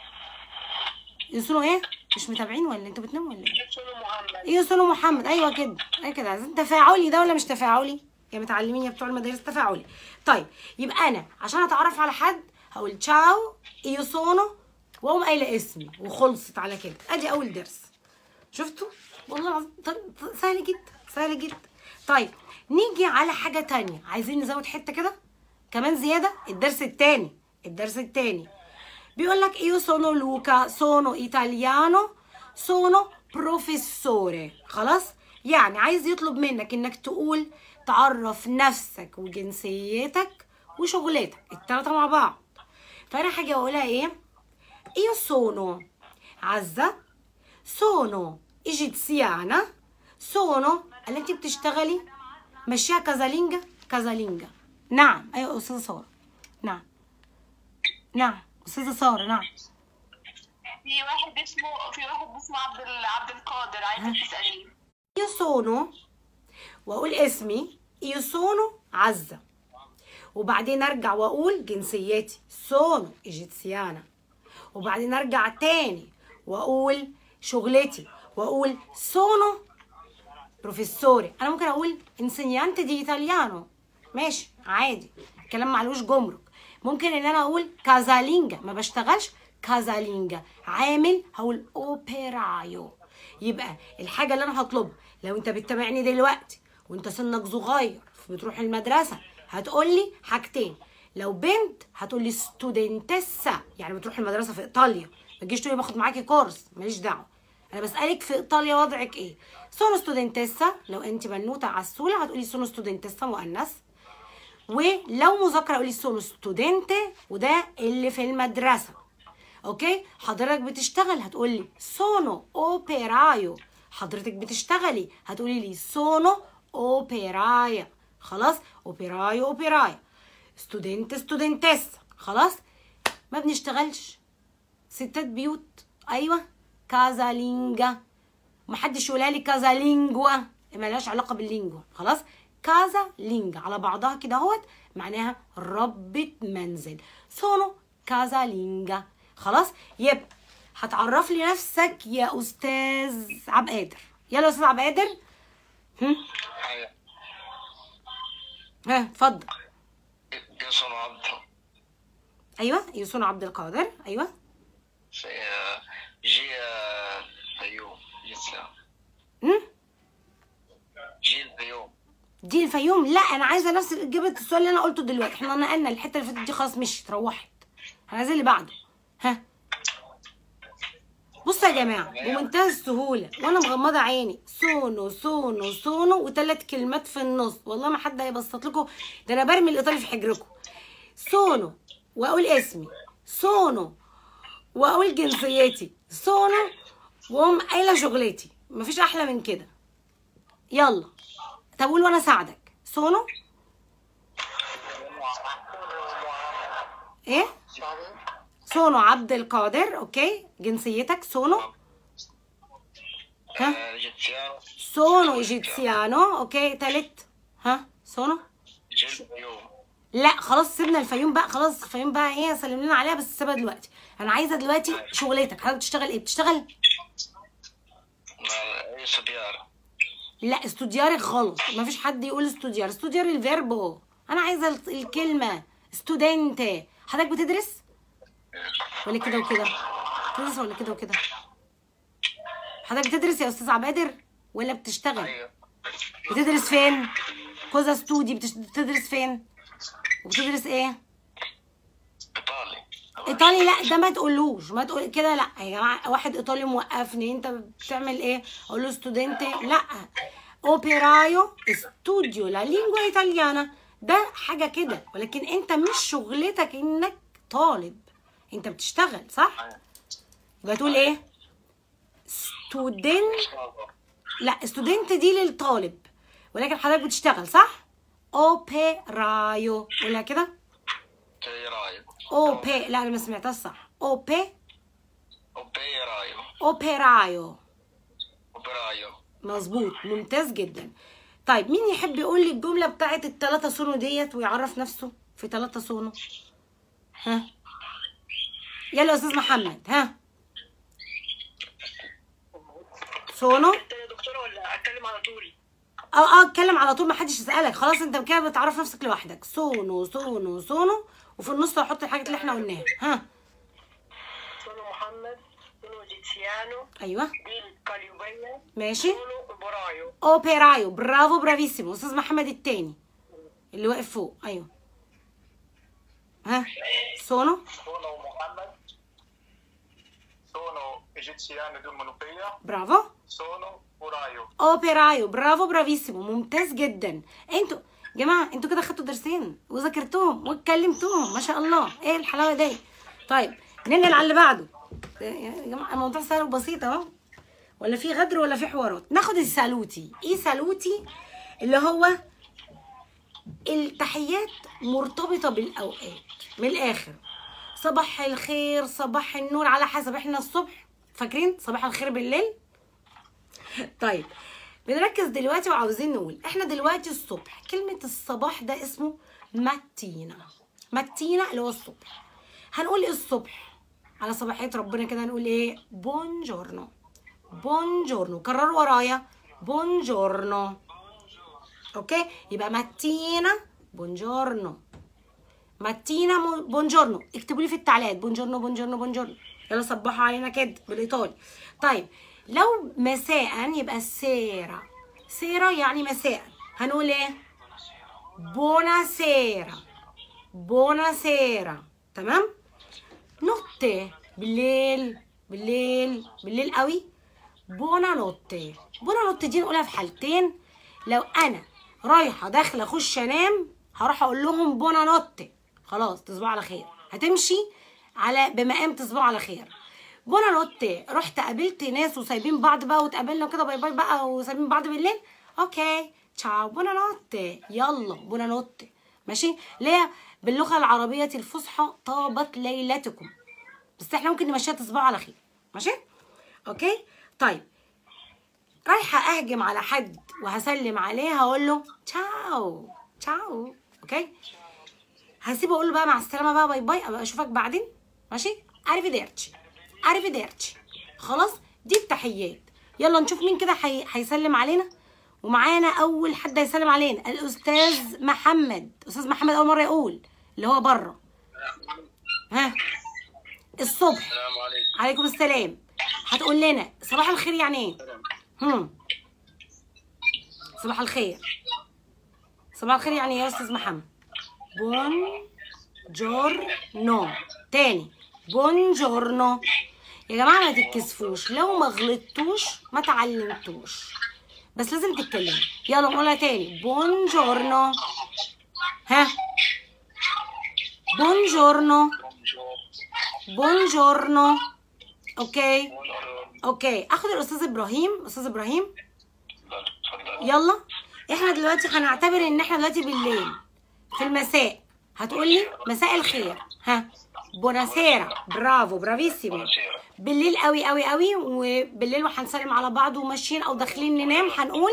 Speaker 1: ايو سونو ايه مش متابعين ولا انتوا بتناموا ولا ايه
Speaker 3: سونو محمد
Speaker 1: ايه سونو محمد ايوه كده ايوه كده عايزين تفاعلي ده ولا مش تفاعلي يا متعلمين يا بتوع المدارس تفاعلي طيب يبقى انا عشان اتعرف على حد هقول تشاو ايو سونو واقوم قايله اسمي وخلصت على كده ادي اول درس شفتوا والله العظيم ط- ط- سهل جدا سهل جدا طيب نيجي على حاجه تانية عايزين نزود حته كده كمان زياده الدرس التاني الدرس التاني بيقول لك io sono Luca sono italiano sono professore خلاص يعني عايز يطلب منك انك تقول تعرف نفسك وجنسيتك وشغلتك التلاتة مع بعض فانا حاجة اقولها ايه io sono عزة sono egiziana sono اللي انت بتشتغلي مشيها كازالينجا كازالينجا نعم ايوه استاذة سارة نعم نعم استاذة سارة نعم
Speaker 3: في واحد اسمه في واحد اسمه عبد ال- عبد القادر عايزة تسأليه
Speaker 1: io sono واقول اسمي io sono عزة وبعدين ارجع واقول جنسيتي sono ايجيتسيانا وبعدين ارجع تاني واقول شغلتي واقول sono بروفيسوري انا ممكن اقول انسينيانتي دي ايطاليانو ماشي عادي الكلام معلوش جمرك ممكن ان انا اقول كازالينجا ما بشتغلش كازالينجا عامل هقول اوبيرايو يبقى الحاجه اللي انا هطلبها لو انت بتتابعني دلوقتي وانت سنك صغير بتروح المدرسه هتقولي حاجتين لو بنت هتقولي ستودنتسا يعني بتروح المدرسه في ايطاليا ما تجيش تقولي باخد معاكي كورس ماليش دعوه انا بسالك في ايطاليا وضعك ايه سونو ستودنتسا لو انت بنوته عسوله هتقولي سونو ستودنتسا مؤنث ولو مذكره قولي سونو ستودنتي وده اللي في المدرسه اوكي حضرتك بتشتغل هتقولي سونو اوبيرايو حضرتك بتشتغلي هتقولي لي سونو اوبيرايا خلاص اوبيرايو اوبيرايا ستودنت ستودنتس خلاص ما بنشتغلش ستات بيوت ايوه كازالينجا محدش يقولها لي كازالينجوا ملهاش علاقه باللينجوا خلاص كازا لينجا على بعضها كده اهوت معناها ربة منزل سونو كازا لينجا خلاص يبقى هتعرف لي نفسك يا استاذ عبد القادر يلا يا استاذ عبد القادر هم؟
Speaker 2: أيوة.
Speaker 1: ها اتفضل
Speaker 2: Io sono Aldo.
Speaker 1: ايوه يوسون عبد القادر ايوه
Speaker 2: Sì, eh, G eh, Fayum, inizia.
Speaker 1: هم؟
Speaker 2: G Fayum.
Speaker 1: دي الفيوم لا انا عايزه نفس اجابه السؤال اللي انا قلته دلوقتي احنا نقلنا الحته اللي فاتت دي خلاص مشيت روحت انا عايزه اللي بعده ها بصوا يا جماعه بمنتهى السهوله وانا مغمضه عيني سونو سونو سونو وثلاث كلمات في النص والله ما حد هيبسط لكم ده انا برمي الايطالي في حجركم سونو واقول اسمي سونو واقول جنسيتي سونو واقوم قايله شغلتي مفيش احلى من كده يلا طب قول وانا اساعدك سونو ايه سونو عبد القادر اوكي جنسيتك سونو ها
Speaker 2: Eh, Egiziano.
Speaker 1: سونو ايجيبسيانو اوكي تالت ها سونو
Speaker 2: G Fayum.
Speaker 1: لا خلاص سيبنا الفيوم بقى خلاص الفيوم بقى ايه سلم لنا عليها بس سيبها دلوقتي انا عايزه دلوقتي شغلتك حضرتك بتشتغل ايه بتشتغل
Speaker 2: Ma io studiare.
Speaker 1: لا استودياري غلط مفيش حد يقول استوديار استوديار الفيربو انا عايزه ال- الكلمه ستودنت حضرتك بتدرس ولا كده وكده بتدرس ولا كده وكده حضرتك بتدرس يا استاذ عبادر ولا بتشتغل
Speaker 2: Io.
Speaker 1: بتدرس فين كوزا ستودي بتش- بتدرس فين وبتدرس ايه
Speaker 2: Italy.
Speaker 1: ايطالي لا ده ما تقولوش ما تقول كده لا يا جماعه واحد ايطالي موقفني انت بتعمل ايه اقول له ستودنت لا اوبيرايو استوديو لا لينجوا ايطاليانا ده حاجه كده ولكن انت مش شغلتك انك طالب انت بتشتغل صح يبقى تقول ايه ستودنت لا ستودنت دي للطالب ولكن حضرتك بتشتغل صح اوبيرايو قولها كده
Speaker 2: Operaio.
Speaker 1: اوبي لا انا ما سمعتها صح اوبي
Speaker 2: Operaio.
Speaker 1: اوبيرايو
Speaker 2: Operaio.
Speaker 1: مظبوط ممتاز جدا طيب مين يحب يقول لي الجمله بتاعت التلاتة سونو ديت ويعرف نفسه في تلاتة سونو ها يلا يا استاذ محمد ها سونو
Speaker 3: انت يا دكتوره ولا اتكلم على طول
Speaker 1: اه اه اتكلم على طول ما حدش يسالك خلاص انت كده بتعرف نفسك لوحدك سونو سونو سونو وفي النص هحط الحاجات اللي احنا قلناها ها
Speaker 3: سونو محمد سونو
Speaker 2: egiziano
Speaker 1: ايوه
Speaker 2: del Calibria
Speaker 1: ماشي
Speaker 2: sono operaio
Speaker 1: اوبرايو برافو برافيسيمو استاذ محمد التاني اللي واقف فوق ايوه ها سونو
Speaker 4: Sono Mohammed. Sono egiziano dell'Monopia.
Speaker 1: برافو
Speaker 4: Sono Uraio.
Speaker 1: اوبرايو برافو برافيسيمو ممتاز جدا انتوا جماعه انتوا كده خدتوا درسين وذاكرتوهم واتكلمتوهم ما شاء الله ايه الحلاوه دي طيب ننقل على اللي بعده يا جماعه الموضوع سهل وبسيط اهو ولا في غدر ولا في حوارات ناخد السالوتي ايه سالوتي اللي هو التحيات مرتبطه بالاوقات من الاخر صباح الخير صباح النور على حسب احنا الصبح فاكرين صباح الخير بالليل طيب بنركز دلوقتي وعاوزين نقول احنا دلوقتي الصبح كلمة الصباح ده اسمه ماتينا ماتينا اللي هو الصبح هنقول ايه الصبح على صباحية ربنا كده هنقول ايه بونجورنو بونجورنو كرر ورايا بونجورنو اوكي يبقى ماتينا بونجورنو ماتينا مو- بونجورنو اكتبوا لي في التعليقات بونجورنو بونجورنو بونجورنو يلا صبحوا علينا كده بالايطالي طيب لو مساء يبقى سيرا سيرا يعني مساء هنقول ايه بونا سيرا بونا سيرا تمام نوتي بالليل بالليل بالليل قوي بونا نوتي بونا نوتي دي نقولها في حالتين لو انا رايحه داخله اخش انام هروح اقول لهم بونا نوتي خلاص تصبحوا على خير هتمشي على بمقام تصبحوا على خير بونا نوتي رحت قابلت ناس وسايبين بعض بقى واتقابلنا كده باي باي بقى وسايبين بعض بالليل اوكي تشاو بونا نوتي يلا بونا نوتي ماشي ليه باللغه العربيه الفصحى طابت ليلتكم بس احنا ممكن نمشيها تصبحوا على خير ماشي اوكي طيب رايحه اهجم على حد وهسلم عليه هقول له تشاو تشاو اوكي هسيبه اقول له بقى مع السلامه بقى باي باي ابقى اشوفك بعدين ماشي اريفيديرتشي اريفيديرتشي خلاص دي التحيات يلا نشوف مين كده هي- هيسلم علينا ومعانا اول حد هيسلم علينا الاستاذ محمد استاذ محمد اول مره يقول اللي هو بره ها الصبح
Speaker 4: السلام عليكم.
Speaker 1: عليكم السلام هتقول لنا صباح الخير يعني ايه هم صباح الخير صباح الخير يعني ايه يا استاذ محمد بون جورنو تاني بونجورنو يا جماعه ما تتكسفوش لو ما غلطتوش ما تعلمتوش بس لازم تتكلموا يلا نقولها تاني بونجورنو ها بونجورنو بونجورنو اوكي اوكي اخد الاستاذ ابراهيم استاذ ابراهيم
Speaker 4: تفضل.
Speaker 1: يلا احنا دلوقتي هنعتبر ان احنا دلوقتي بالليل في المساء هتقولي مساء الخير ها بوناسيرا برافو برافيسيمو
Speaker 4: بوناسيرا.
Speaker 1: بالليل قوي قوي قوي وبالليل وهنسلم على بعض وماشيين او داخلين ننام هنقول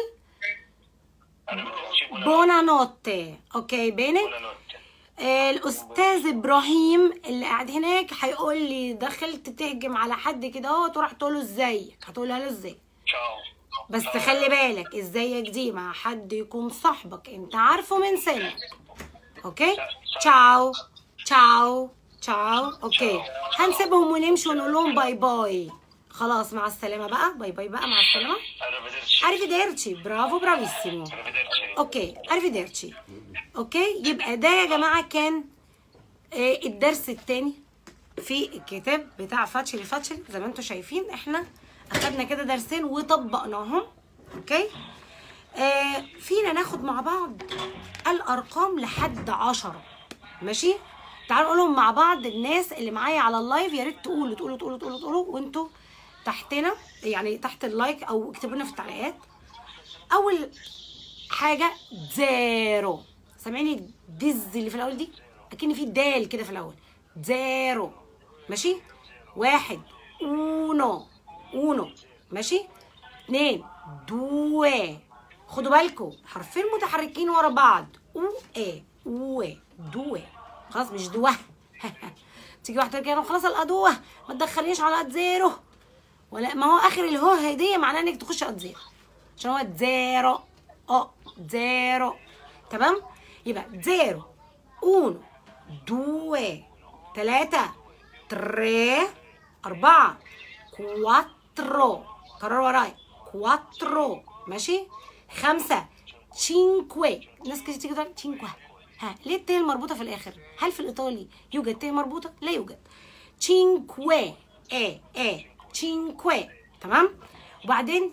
Speaker 1: بونا نوتي اوكي بيني آه، الاستاذ ابراهيم اللي قاعد هناك هيقول لي دخلت تهجم على حد كده اهو تروح تقول له ازيك هتقولها له ازاي
Speaker 4: تشاو.
Speaker 1: بس خلي بالك ازيك دي مع حد يكون صاحبك انت عارفه من سنك اوكي تشاو تشاو تشاو اوكي هنسيبهم ونمشي ونقول لهم باي باي خلاص مع السلامه بقى باي باي بقى مع السلامه
Speaker 4: Arrivederci.
Speaker 1: اريفيديرتشي برافو برافيسيمو
Speaker 4: Arrivederci.
Speaker 1: اوكي اريفيديرتشي اوكي يبقى ده يا جماعه كان آه، الدرس التاني في الكتاب بتاع فاتشل فاتشل زي ما انتم شايفين احنا اخدنا كده درسين وطبقناهم اوكي آه فينا ناخد مع بعض الارقام لحد عشرة ماشي تعالوا نقولهم مع بعض الناس اللي معايا على اللايف يا ريت تقولوا تقولوا تقولوا تقولوا تقولوا وانتوا تحتنا يعني تحت اللايك او اكتبوا لنا في التعليقات اول حاجه زيرو سامعيني الدز اللي في الاول دي اكن في دال كده في الاول زيرو ماشي واحد اونو اونو ماشي اتنين دوي خدوا بالكم حرفين متحركين ورا بعض او ايه او دوي خلاص مش دوه تيجي واحده كده خلاص الادوه ما تدخلنيش على قد زيرو ولا ما هو اخر الهو هديه معناه انك تخش قد زيرو عشان هو زيرو اه زيرو تمام يبقى زيرو uno due تلاتة تري أربعة كواترو كرر ورايا كواترو ماشي خمسة تشينكوي ناس كتير تيجي تقول تشينكوا ها ليه الت المربوطة في الآخر هل في الإيطالي يوجد ت مربوطة لا يوجد تشينكوي ايه ايه تشينكوي تمام وبعدين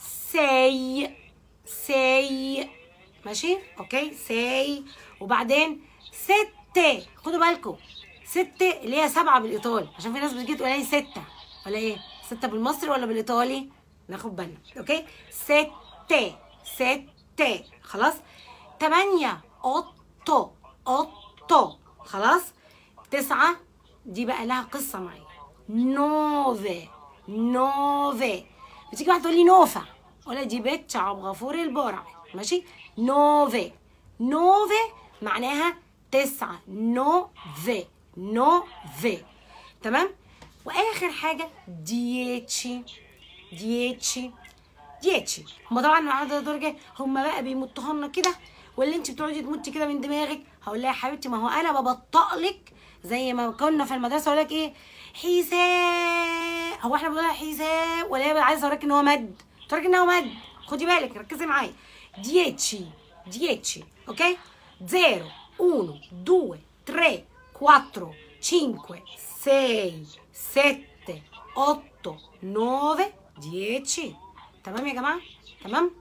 Speaker 1: سي سي ماشي اوكي سي وبعدين ستة خدوا بالكم ستة اللي هي سبعة بالإيطالي عشان في ناس بتجي تقول لي ستة ولا ايه ستة بالمصري ولا بالإيطالي ناخد بالنا اوكي ستة ستة خلاص تمانية أوتو أوتو خلاص تسعة دي بقى لها قصة معايا نوفي نوفي بتيجي واحدة تقول لي نوفا ولا دي بيت عبد غفور البارع ماشي نوفي نوفي معناها تسعة نوفي نوفي تمام واخر حاجه ديتشي ديتشي ديتشي هما طبعا العدد درجه هما بقى بيمطوها لنا كده ولا انت بتقعدي تمطي كده من دماغك هقول لها يا حبيبتي ما هو انا ببطأ لك زي ما كنا في المدرسه اقول لك ايه حساب هو احنا بنقول لها حساب ولا هي عايزه اوريك ان هو مد توريك ان هو مد خدي بالك ركزي معايا ديتشي ديتشي اوكي زيرو uno due tre quattro cinque sei sette otto nove dieci تمام يا جماعه تمام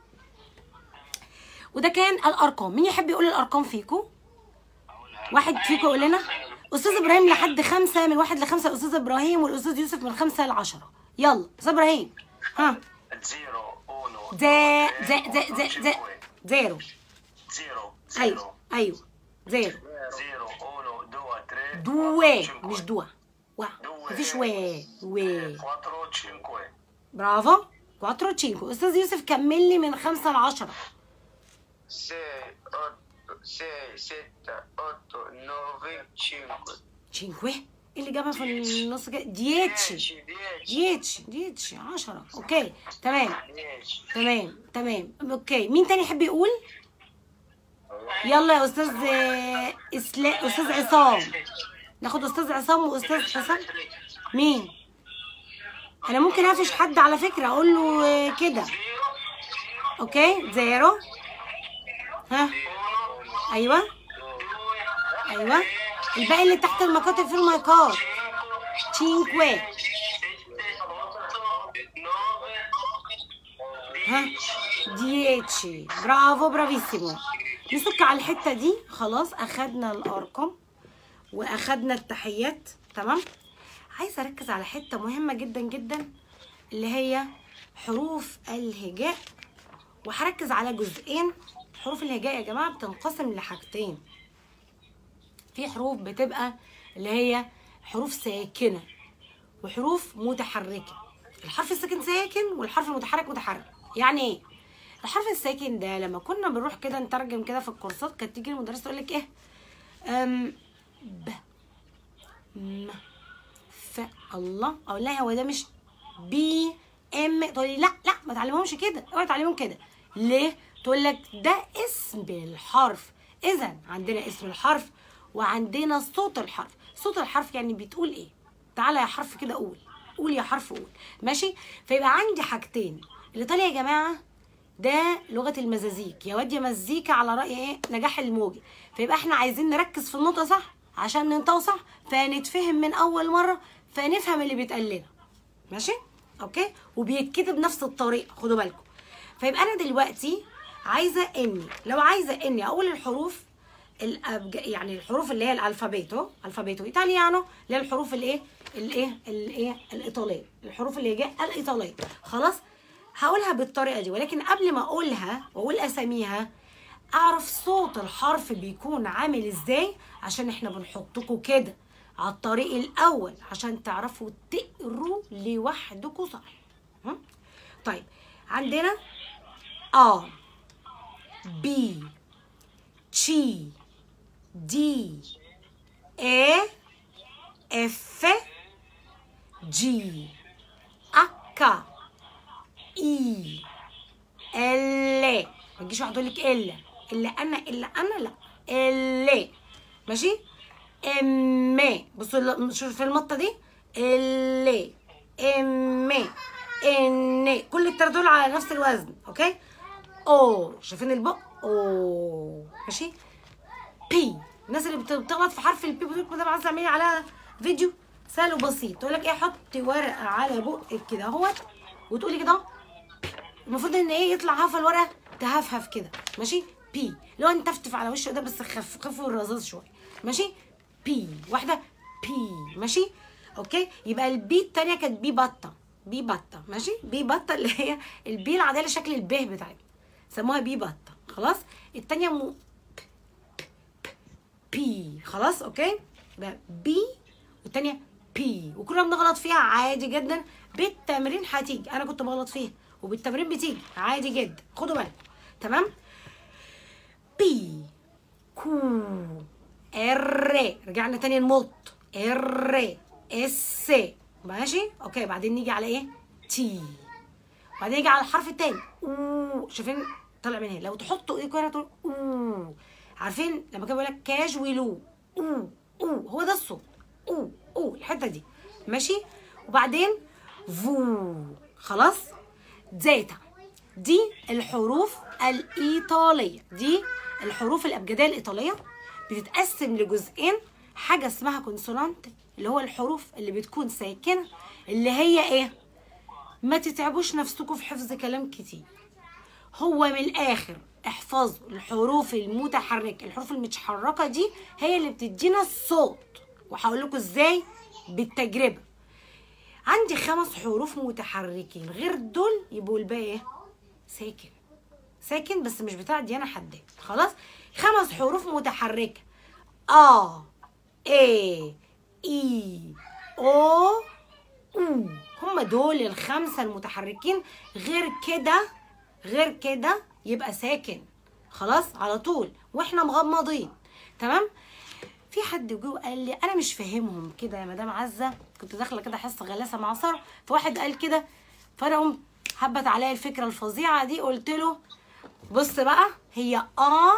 Speaker 1: وده كان الارقام مين يحب يقول الارقام فيكم واحد فيكم يقول لنا استاذ ابراهيم لحد خمسة من واحد لخمسة استاذ ابراهيم والاستاذ يوسف من خمسة لعشرة يلا استاذ ابراهيم ها
Speaker 4: zero, uno,
Speaker 1: زي
Speaker 4: due,
Speaker 1: زي
Speaker 4: tre,
Speaker 1: زي
Speaker 4: quattro,
Speaker 1: زي زي
Speaker 4: cinque.
Speaker 1: زيرو
Speaker 4: Zero,
Speaker 1: ايوه
Speaker 4: zero,
Speaker 1: ايوه زيرو
Speaker 4: zero, uno, due, tre,
Speaker 1: دوي
Speaker 4: quattro, cinque.
Speaker 1: مش دوا وا
Speaker 4: Due,
Speaker 1: مفيش وا وا
Speaker 4: quattro, cinque.
Speaker 1: برافو 4 5 استاذ يوسف كمل لي من خمسة لعشرة
Speaker 2: sei, otto, sei, sette, otto, nove, cinque.
Speaker 1: 5 اللي جابها في النص كده ديتشي
Speaker 2: Dieci, dieci,
Speaker 1: ديتشي ديتشي 10 اوكي تمام
Speaker 2: dieci.
Speaker 1: تمام تمام اوكي مين تاني يحب يقول يلا يا استاذ آه، اسلام استاذ عصام ناخد استاذ عصام واستاذ حسام مين انا ممكن اقفش حد على فكره اقول له آه، كده اوكي زيرو ها ايوه ايوه الباقي اللي تحت المكاتب في المايكات تشينكوي ها ديتشي برافو برافيسيمو نسك على الحته دي خلاص اخدنا الارقام واخدنا التحيات تمام عايزه اركز على حته مهمه جدا جدا اللي هي حروف الهجاء وهركز على جزئين حروف الهجاء يا جماعه بتنقسم لحاجتين في حروف بتبقى اللي هي حروف ساكنه وحروف متحركه الحرف الساكن ساكن والحرف المتحرك متحرك يعني ايه الحرف الساكن ده لما كنا بنروح كده نترجم كده في الكورسات كانت تيجي المدرسه تقول لك ايه ام ب م ف الله اقول لها هو ده مش بي ام تقول لي لا لا ما تعلمهمش كده اوعي تعلمهم كده ليه تقول لك ده اسم الحرف اذا عندنا اسم الحرف وعندنا صوت الحرف صوت الحرف يعني بتقول ايه تعالى يا حرف كده قول قول يا حرف قول ماشي فيبقى عندي حاجتين الايطالي يا جماعه ده لغه المزازيك يا واد يا مزيكا على راي ايه نجاح الموجي فيبقى احنا عايزين نركز في النقطه صح عشان ننطق صح فنتفهم من اول مره فنفهم اللي بيتقال لنا ماشي اوكي وبيتكتب نفس الطريقه خدوا بالكم فيبقى انا دلوقتي عايزه اني لو عايزه اني اقول الحروف الأبج... يعني الحروف اللي هي الالفابيتو الفابيتو ايطاليانو اللي هي الحروف الايه الايه الايه الايطاليه الحروف اللي جايه الايطاليه خلاص هقولها بالطريقه دي ولكن قبل ما اقولها واقول اساميها اعرف صوت الحرف بيكون عامل ازاي عشان احنا بنحطكوا كده على الطريق الاول عشان تعرفوا تقروا لوحدكوا صح هم؟ طيب عندنا ا بي تشي دي اي اف جي اكا اي ال ما تجيش واحد يقول لك الا الا انا الا انا لا ال ماشي ام بصوا ال- شوف في المطه دي ال ام ان كل التلاتة دول على نفس الوزن اوكي او شايفين البق او ماشي بي الناس اللي بت- بتغلط في حرف البي بتقول مدام عايزه تعملي على فيديو سهل وبسيط تقول لك ايه حطي ورقه على بقك كده اهوت وتقولي كده المفروض ان ايه يطلع هفه الورقه تهفهف كده ماشي بي لو انت تفتف على وشه ده بس خف خف الرذاذ شويه ماشي بي واحده بي ماشي اوكي يبقى البي التانية كانت بي بطه بي بطه ماشي بي بطه اللي هي البي العاديه اللي شكل الب بتاعتها سموها بي بطه خلاص التانية مو بي خلاص اوكي يبقى بي والتانية بي وكلنا بنغلط فيها عادي جدا بالتمرين هتيجي انا كنت بغلط فيها وبالتمرين بتيجي عادي جدا خدوا بالكم تمام بي كو ار رجعنا تاني نمط ار اس ماشي اوكي بعدين نيجي على ايه تي بعدين نيجي على الحرف التاني او شايفين طلع من هنا لو تحطوا ايه كده تقول او عارفين لما كان بيقول لك كاج ولو او او هو ده الصوت او او الحته دي ماشي وبعدين فو خلاص زيتا دي الحروف الإيطالية دي الحروف الأبجدية الإيطالية بتتقسم لجزئين حاجة اسمها كونسونانت اللي هو الحروف اللي بتكون ساكنة اللي هي إيه؟ ما تتعبوش نفسكم في حفظ كلام كتير هو من الآخر احفظوا الحروف المتحركة الحروف المتحركة دي هي اللي بتدينا الصوت وهقول لكم ازاي بالتجربة عندي خمس حروف متحركين غير دول يبقوا الباقي ايه؟ ساكن ساكن بس مش بتاع ديانا حداد خلاص خمس حروف متحركه ا اي اي او او هم دول الخمسه المتحركين غير كده غير كده يبقى ساكن خلاص على طول واحنا مغمضين تمام في حد جه وقال لي انا مش فاهمهم كده يا مدام عزه كنت داخله كده حصه غلاسه مع ساره فواحد قال كده فانا قمت هبت عليا الفكره الفظيعه دي قلت له بص بقى هي اه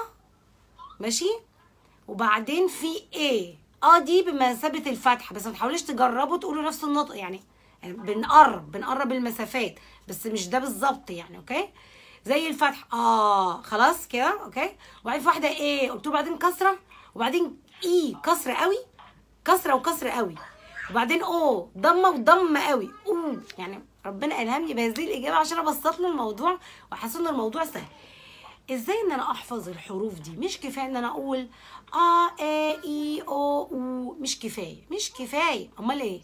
Speaker 1: ماشي وبعدين في ايه اه دي بمثابه الفتحه بس ما تحاولوش تجربوا تقولوا نفس النطق يعني يعني بنقرب بنقرب المسافات بس مش ده بالظبط يعني اوكي زي الفتح اه خلاص كده اوكي وبعدين في واحده ايه قلت له بعدين كسره وبعدين اي كسر قوي كسره وكسر قوي وبعدين او ضمه وضمه قوي او يعني ربنا الهمني بهذه الاجابه عشان ابسط له الموضوع واحس ان الموضوع سهل ازاي ان انا احفظ الحروف دي مش كفايه ان انا اقول ا ا اي او او مش كفايه مش كفايه امال ايه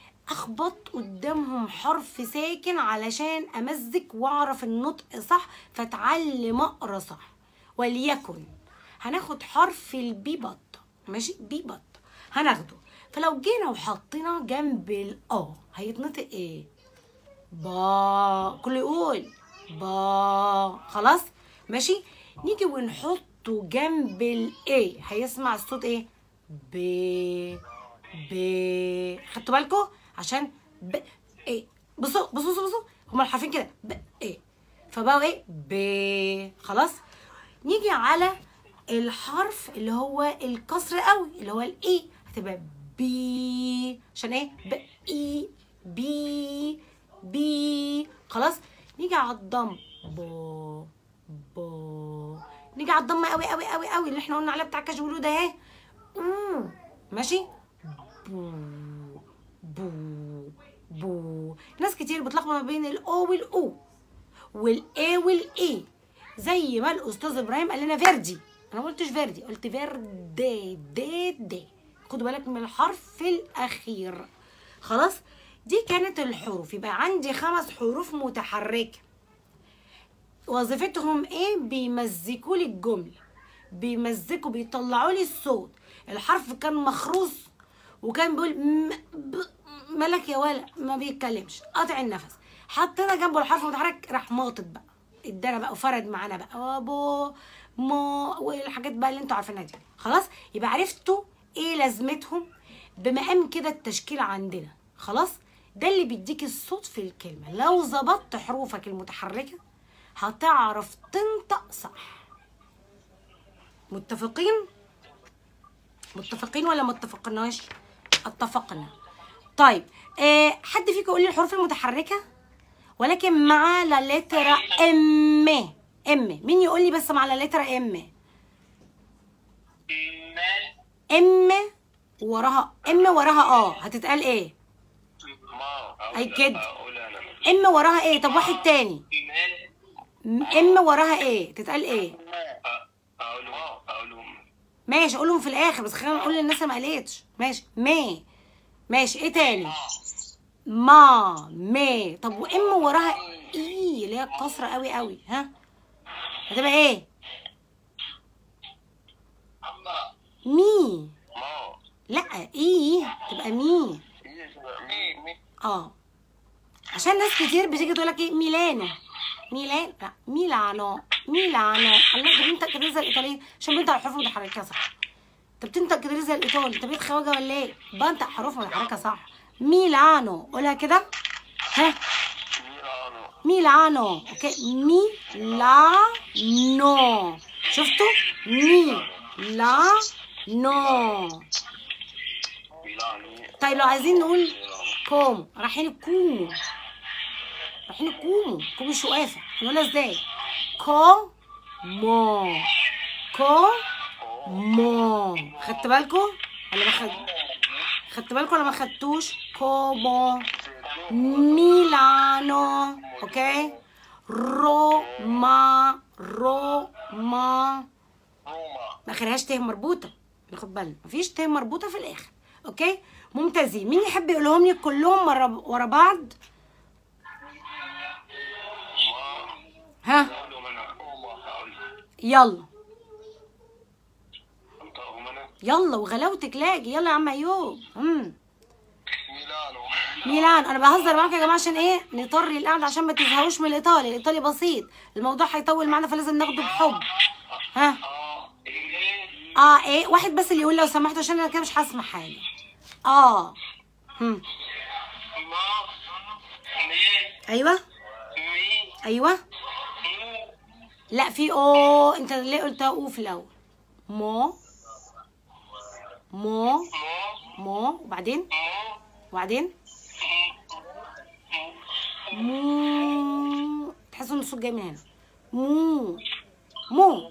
Speaker 1: اخبط قدامهم حرف ساكن علشان امزج واعرف النطق صح فاتعلم اقرا صح وليكن هناخد حرف البي بط ماشي بي بط هناخده فلو جينا وحطينا جنب الاه هيتنطق ايه با كله يقول با خلاص ماشي نيجي ونحطه جنب الاي هيسمع الصوت ايه ب ب خدتوا بالكم عشان ب ايه بصوا بصوا بصوا بصوا هما الحرفين كده ب ايه فبقوا ايه ب خلاص نيجي على الحرف اللي هو الكسر قوي اللي هو الاي هتبقى بي عشان ايه ب اي بي بي خلاص نيجي على الضم بو بو نيجي على الضم قوي قوي قوي قوي اللي احنا قلنا عليها بتاع كاش ولو ده اهي أوه. ماشي بو بو بو ناس كتير بتلخبط ما بين الاو والاو والاي والاي زي ما الاستاذ ابراهيم قال لنا فيردي انا ما قلتش فيردي قلت فيردي دي دي خدوا بالك من الحرف الاخير خلاص دي كانت الحروف يبقى عندي خمس حروف متحركه وظيفتهم ايه بيمزكوا لي الجمله بيمزكوا بيطلعوا لي الصوت الحرف كان مخروص وكان بيقول م... ب... ملك يا ولا ما بيتكلمش قاطع النفس حطينا جنبه الحرف المتحرك راح ماطط بقى ادانا بقى وفرد معانا بقى ابو مو والحاجات بقى اللي انتوا عارفينها دي خلاص يبقى عرفتوا ايه لازمتهم بمقام كده التشكيل عندنا خلاص ده اللي بيديك الصوت في الكلمه لو ظبطت حروفك المتحركه هتعرف تنطق صح متفقين متفقين ولا متفقناش اتفقنا طيب آه حد فيكم يقول لي الحروف المتحركه ولكن مع لا لترا ام ام مين يقول لي بس مع لا لترا ام ام وراها ام وراها اه هتتقال ايه
Speaker 4: ما أقول-
Speaker 1: أي كده.
Speaker 4: اقول انا
Speaker 1: ام وراها ايه طب واحد تاني م- ام وراها ايه تتقال ايه
Speaker 4: اقول اقول
Speaker 1: ماشي اقولهم في الاخر بس خلينا نقول للناس اللي ما قالتش ماشي مي ماشي ايه تاني ما مي طب وام وراها ايه اللي هي الكسره قوي قوي ها هتبقى ايه مي
Speaker 4: ما
Speaker 1: لا ايه تبقى مي اه عشان ناس كتير بتيجي تقول لك ايه ميلانو ميلان لا ميلانو ميلانو الله ده بنتك كده زي الايطاليه عشان بنتك الحروف متحركه صح انت بتنطق كده زي الايطالي انت بيت خواجه ولا ايه بنطق حروف متحركه صح ميلانو قولها كده ها ميلانو اوكي ميلانو شفتوا مي لا نو
Speaker 4: ميلانو
Speaker 1: طيب لو عايزين نقول كوم رايحين الكومو رايحين الكومو كوم الشقافة هنقولها ازاي كو مو كو مو خدت بالكم ولا ما خد خدت بالكم ولا ما خدتوش كومو ميلانو اوكي روما روما
Speaker 4: روما
Speaker 1: ما اخرهاش ت مربوطه ناخد بالنا مفيش ت مربوطه في الاخر اوكي ممتازين مين يحب يقولهم لي كلهم مره ورا بعض ها
Speaker 4: اقولهم انا روما اقول
Speaker 1: يلا
Speaker 4: انطقهم انا
Speaker 1: يلا وغلاوتك لاجي يلا يا عم ايوب امم
Speaker 4: ميلانو
Speaker 1: ميلان انا بهزر معاكم يا جماعه عشان ايه نطري القعده عشان ما تزهقوش من الايطالي الايطالي بسيط الموضوع هيطول معانا فلازم ناخده بحب ها
Speaker 4: اه ايه
Speaker 1: اه ايه واحد بس اللي يقول لو سمحتوا عشان انا كده مش هسمع حاجه اه هم.
Speaker 4: ما مي
Speaker 1: ايوه
Speaker 4: مي
Speaker 1: ايوه
Speaker 4: مو
Speaker 1: لا في او انت ليه قلت او في الاول مو مو
Speaker 4: مو
Speaker 1: مو وبعدين
Speaker 4: مو
Speaker 1: وبعدين مو تحسوا ان الصوت جاي من هنا مو مو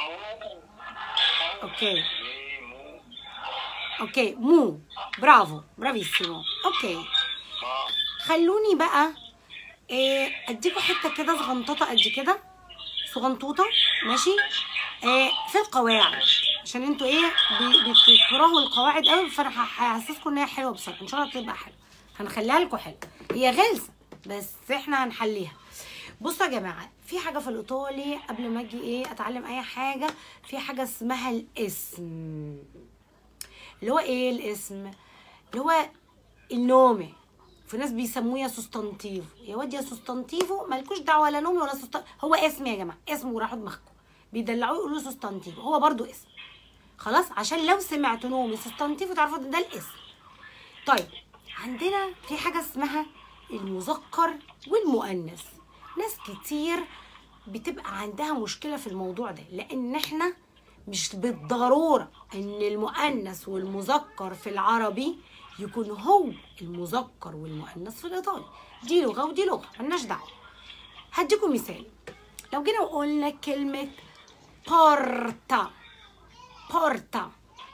Speaker 1: اوكي
Speaker 4: مي مو
Speaker 1: اوكي مو برافو برافيسيمو اوكي
Speaker 4: ما
Speaker 1: خلوني بقى إيه اديكوا حته كده صغنطوطه قد كده صغنطوطه ماشي إيه في القواعد عشان انتوا ايه بي- بتكرهوا القواعد قوي فانا هحسسكم ان هي حلوه بصراحه ان شاء الله تبقى حلوه هنخليها لكم حلوه هي غلسه بس احنا هنحليها بصوا يا جماعه في حاجه في الايطالي قبل ما اجي ايه اتعلم اي حاجه في حاجه اسمها الاسم اللي هو ايه الاسم اللي هو النومي في ناس بيسموه يا سوستانتيفو يا واد يا سوستانتيفو مالكوش دعوه لا نومي ولا سوستان هو اسم يا جماعه اسم وراحوا دماغكم بيدلعوه يقولوا سوستانتيفو هو برضو اسم خلاص عشان لو سمعتوا نومي سوستانتيفو تعرفوا ان ده الاسم طيب عندنا في حاجه اسمها المذكر والمؤنث ناس كتير بتبقى عندها مشكله في الموضوع ده لان احنا مش بالضروره ان المؤنث والمذكر في العربي يكون هو المذكر والمؤنث في الايطالي دي لغه ودي لغه ملناش دعوه هديكم مثال لو جينا وقلنا كلمه بورتا بورتا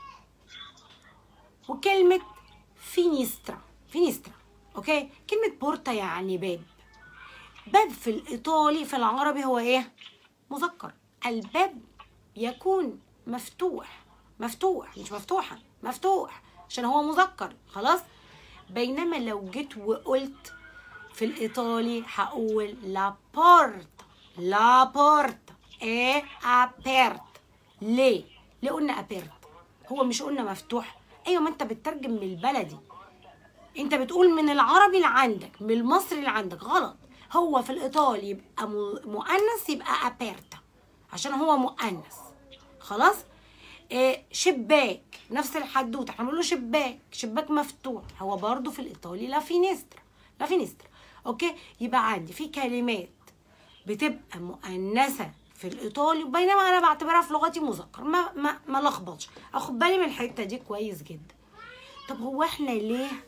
Speaker 1: وكلمة فينيسترا فينيسترا اوكي كلمة بورتا يعني باب باب في الإيطالي في العربي هو إيه؟ مذكر الباب يكون مفتوح مفتوح مش مفتوحة مفتوح عشان هو مذكر خلاص بينما لو جيت وقلت في الإيطالي هقول لا بورتا لا بورتا ايه ابيرت ليه؟ ليه قلنا ابيرت؟ هو مش قلنا مفتوح؟ ايوه ما انت بتترجم من البلدي انت بتقول من العربي اللي عندك من المصري اللي عندك غلط هو في الايطالي يبقى م- مؤنث يبقى ابيرتا عشان هو مؤنث خلاص إيه شباك نفس الحدوته احنا بنقول له شباك شباك مفتوح هو برضو في الايطالي لا فينسترا لا فينسترا اوكي يبقى عندي في كلمات بتبقى مؤنثه في الايطالي بينما انا بعتبرها في لغتي مذكر ما ما ما لخبطش اخد بالي من الحته دي كويس جدا طب هو احنا ليه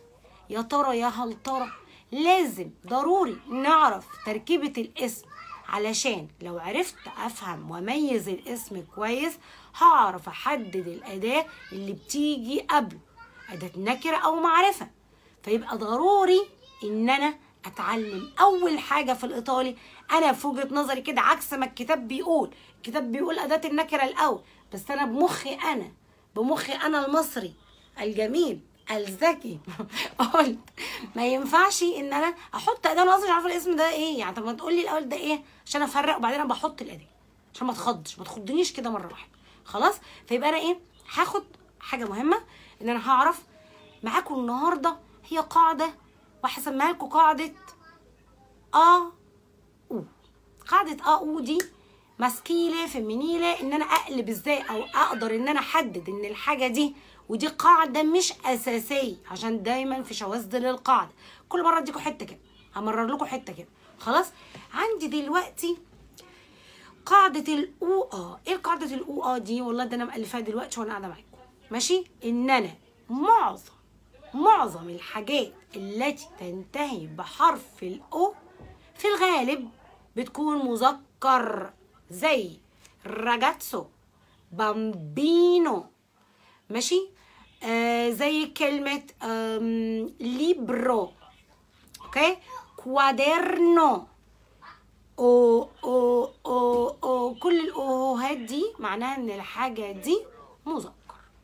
Speaker 1: يا ترى يا هل ترى لازم ضروري نعرف تركيبة الاسم علشان لو عرفت افهم واميز الاسم كويس هعرف احدد الاداة اللي بتيجي قبله اداة نكرة او معرفة فيبقى ضروري ان انا اتعلم اول حاجة في الايطالي انا في وجهة نظري كده عكس ما الكتاب بيقول الكتاب بيقول اداة النكرة الاول بس انا بمخي انا بمخي انا المصري الجميل الذكي قلت ما ينفعش ان انا احط اداه انا اصلا مش عارفه الاسم ده ايه يعني طب ما تقول لي الاول ده ايه عشان افرق وبعدين انا بحط الاداه عشان ما تخضش ما تخضنيش كده مره واحده خلاص فيبقى انا ايه هاخد حاجه مهمه ان انا هعرف معاكم النهارده هي قاعده وهسميها لكم قاعده ا او قاعده ا او دي ماسكيله فيمينيله ان انا اقلب ازاي او اقدر ان انا احدد ان الحاجه دي ودي قاعده مش اساسيه عشان دايما في شواذ للقاعده كل مره اديكم حته كده همرر لكم حته كده خلاص عندي دلوقتي قاعده الاو اه ايه قاعده الاو اه دي والله ده انا مالفاها دلوقتي وانا قاعده معاكم ماشي ان انا معظم معظم الحاجات التي تنتهي بحرف الاو في الغالب بتكون مذكر زي راجاتسو بامبينو ماشي آه زي كلمة آم، ليبرو اوكي كوادرنو او او او او كل الاوهات دي معناها ان الحاجة دي مذكر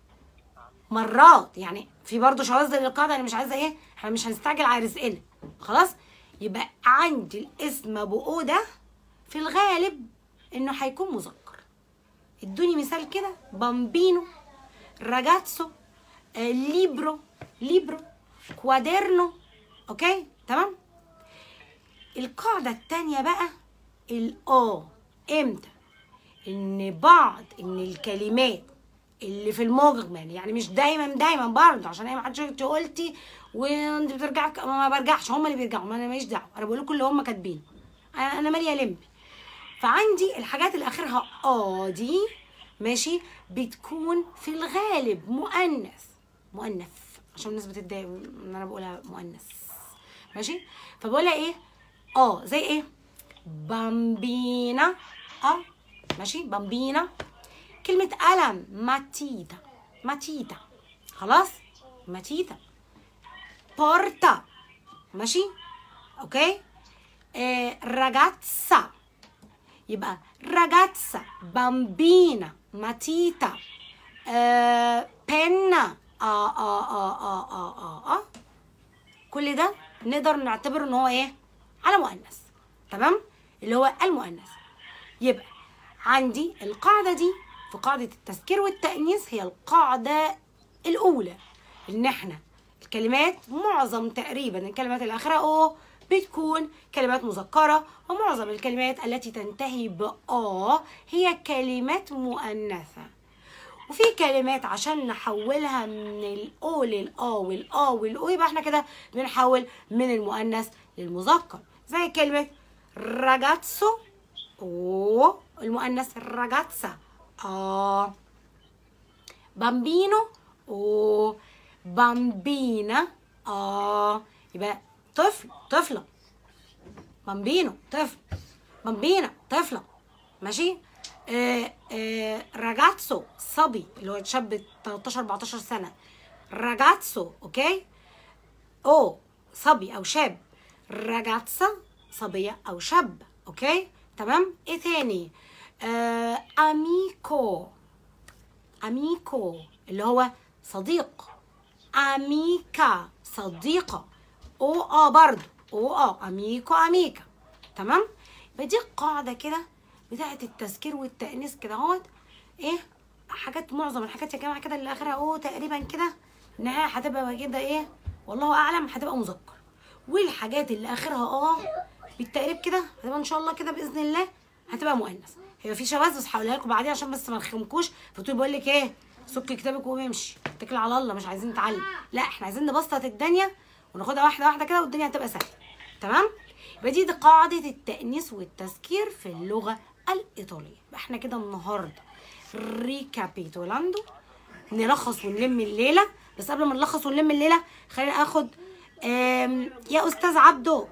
Speaker 1: مرات يعني في برضه شواذ للقاعدة انا مش عايزة ايه احنا مش هنستعجل على رزقنا خلاص يبقى عندي الاسم ابو او ده في الغالب انه هيكون مذكر ادوني مثال كده بامبينو ragazzo eh, libro libro quaderno اوكي تمام القاعدة التانية بقى الآ امتى ان بعض ان الكلمات اللي في المجمل يعني مش دايما دايما برضه عشان هي ما حدش انت قلتي وانت بترجع ما برجعش هم اللي بيرجعوا ما انا ماليش دعوه انا بقول لكم اللي هم كاتبينه انا انا ماليه لمبي فعندي الحاجات اللي اخرها اه دي ماشي بتكون في الغالب مؤنث مؤنث عشان الناس بتتضايق ان انا بقولها مؤنث ماشي فبقولها ايه اه زي ايه بامبينا اه ماشي بامبينا كلمة قلم ماتيتا ماتيتا خلاص ماتيتا بورتا ماشي اوكي آه راجاتسا يبقى راجاتسا بامبينا ماتيتا آه بينا آه آه آه آه آه آه آه كل ده نقدر نعتبره ان هو ايه على مؤنث تمام اللي هو المؤنث يبقى عندي القاعده دي في قاعده التذكير والتانيث هي القاعده الاولى ان احنا الكلمات معظم تقريبا الكلمات اللي اخرها او بتكون كلمات مذكرة ومعظم الكلمات التي تنتهي بآ هي كلمات مؤنثة وفي كلمات عشان نحولها من الأو للآ والآ والأو يبقى احنا كده بنحول من المؤنث للمذكر زي كلمة راجاتسو أو المؤنث راجاتسا آه بامبينو أو بامبينا آه يبقى طفل طفلة بامبينو طفل بامبينا طفلة ماشي آه آه راجاتسو صبي اللي هو شاب 13 14 سنة راجاتسو اوكي او صبي او شاب راجاتسا صبية او شاب اوكي تمام ايه تاني آه اميكو اميكو اللي هو صديق اميكا صديقة او اه برضو او اه اميكو اميكا تمام يبقى دي قاعدة كده بتاعة التذكير والتأنيث كده اهوت ايه حاجات معظم الحاجات يا جماعة كده اللي اخرها او تقريبا كده النهاية هتبقى كده ايه والله اعلم هتبقى مذكر والحاجات اللي اخرها اه بالتقريب كده هتبقى ان شاء الله كده باذن الله هتبقى مؤنث هيبقى في شواذ بس هقولها لكم بعدين عشان بس ما نخمكوش فتقول بقول لك ايه سكي كتابك وقومي امشي اتكل على الله مش عايزين نتعلم لا احنا عايزين نبسط الدنيا وناخدها واحده واحده كده والدنيا هتبقى سهله تمام يبقى دي, دي قاعده التانيث والتذكير في اللغه الايطاليه يبقى احنا كده النهارده ريكابيتولاندو نلخص ونلم الليله بس قبل ما نلخص ونلم الليله خلينا اخد آم، يا استاذ عبدو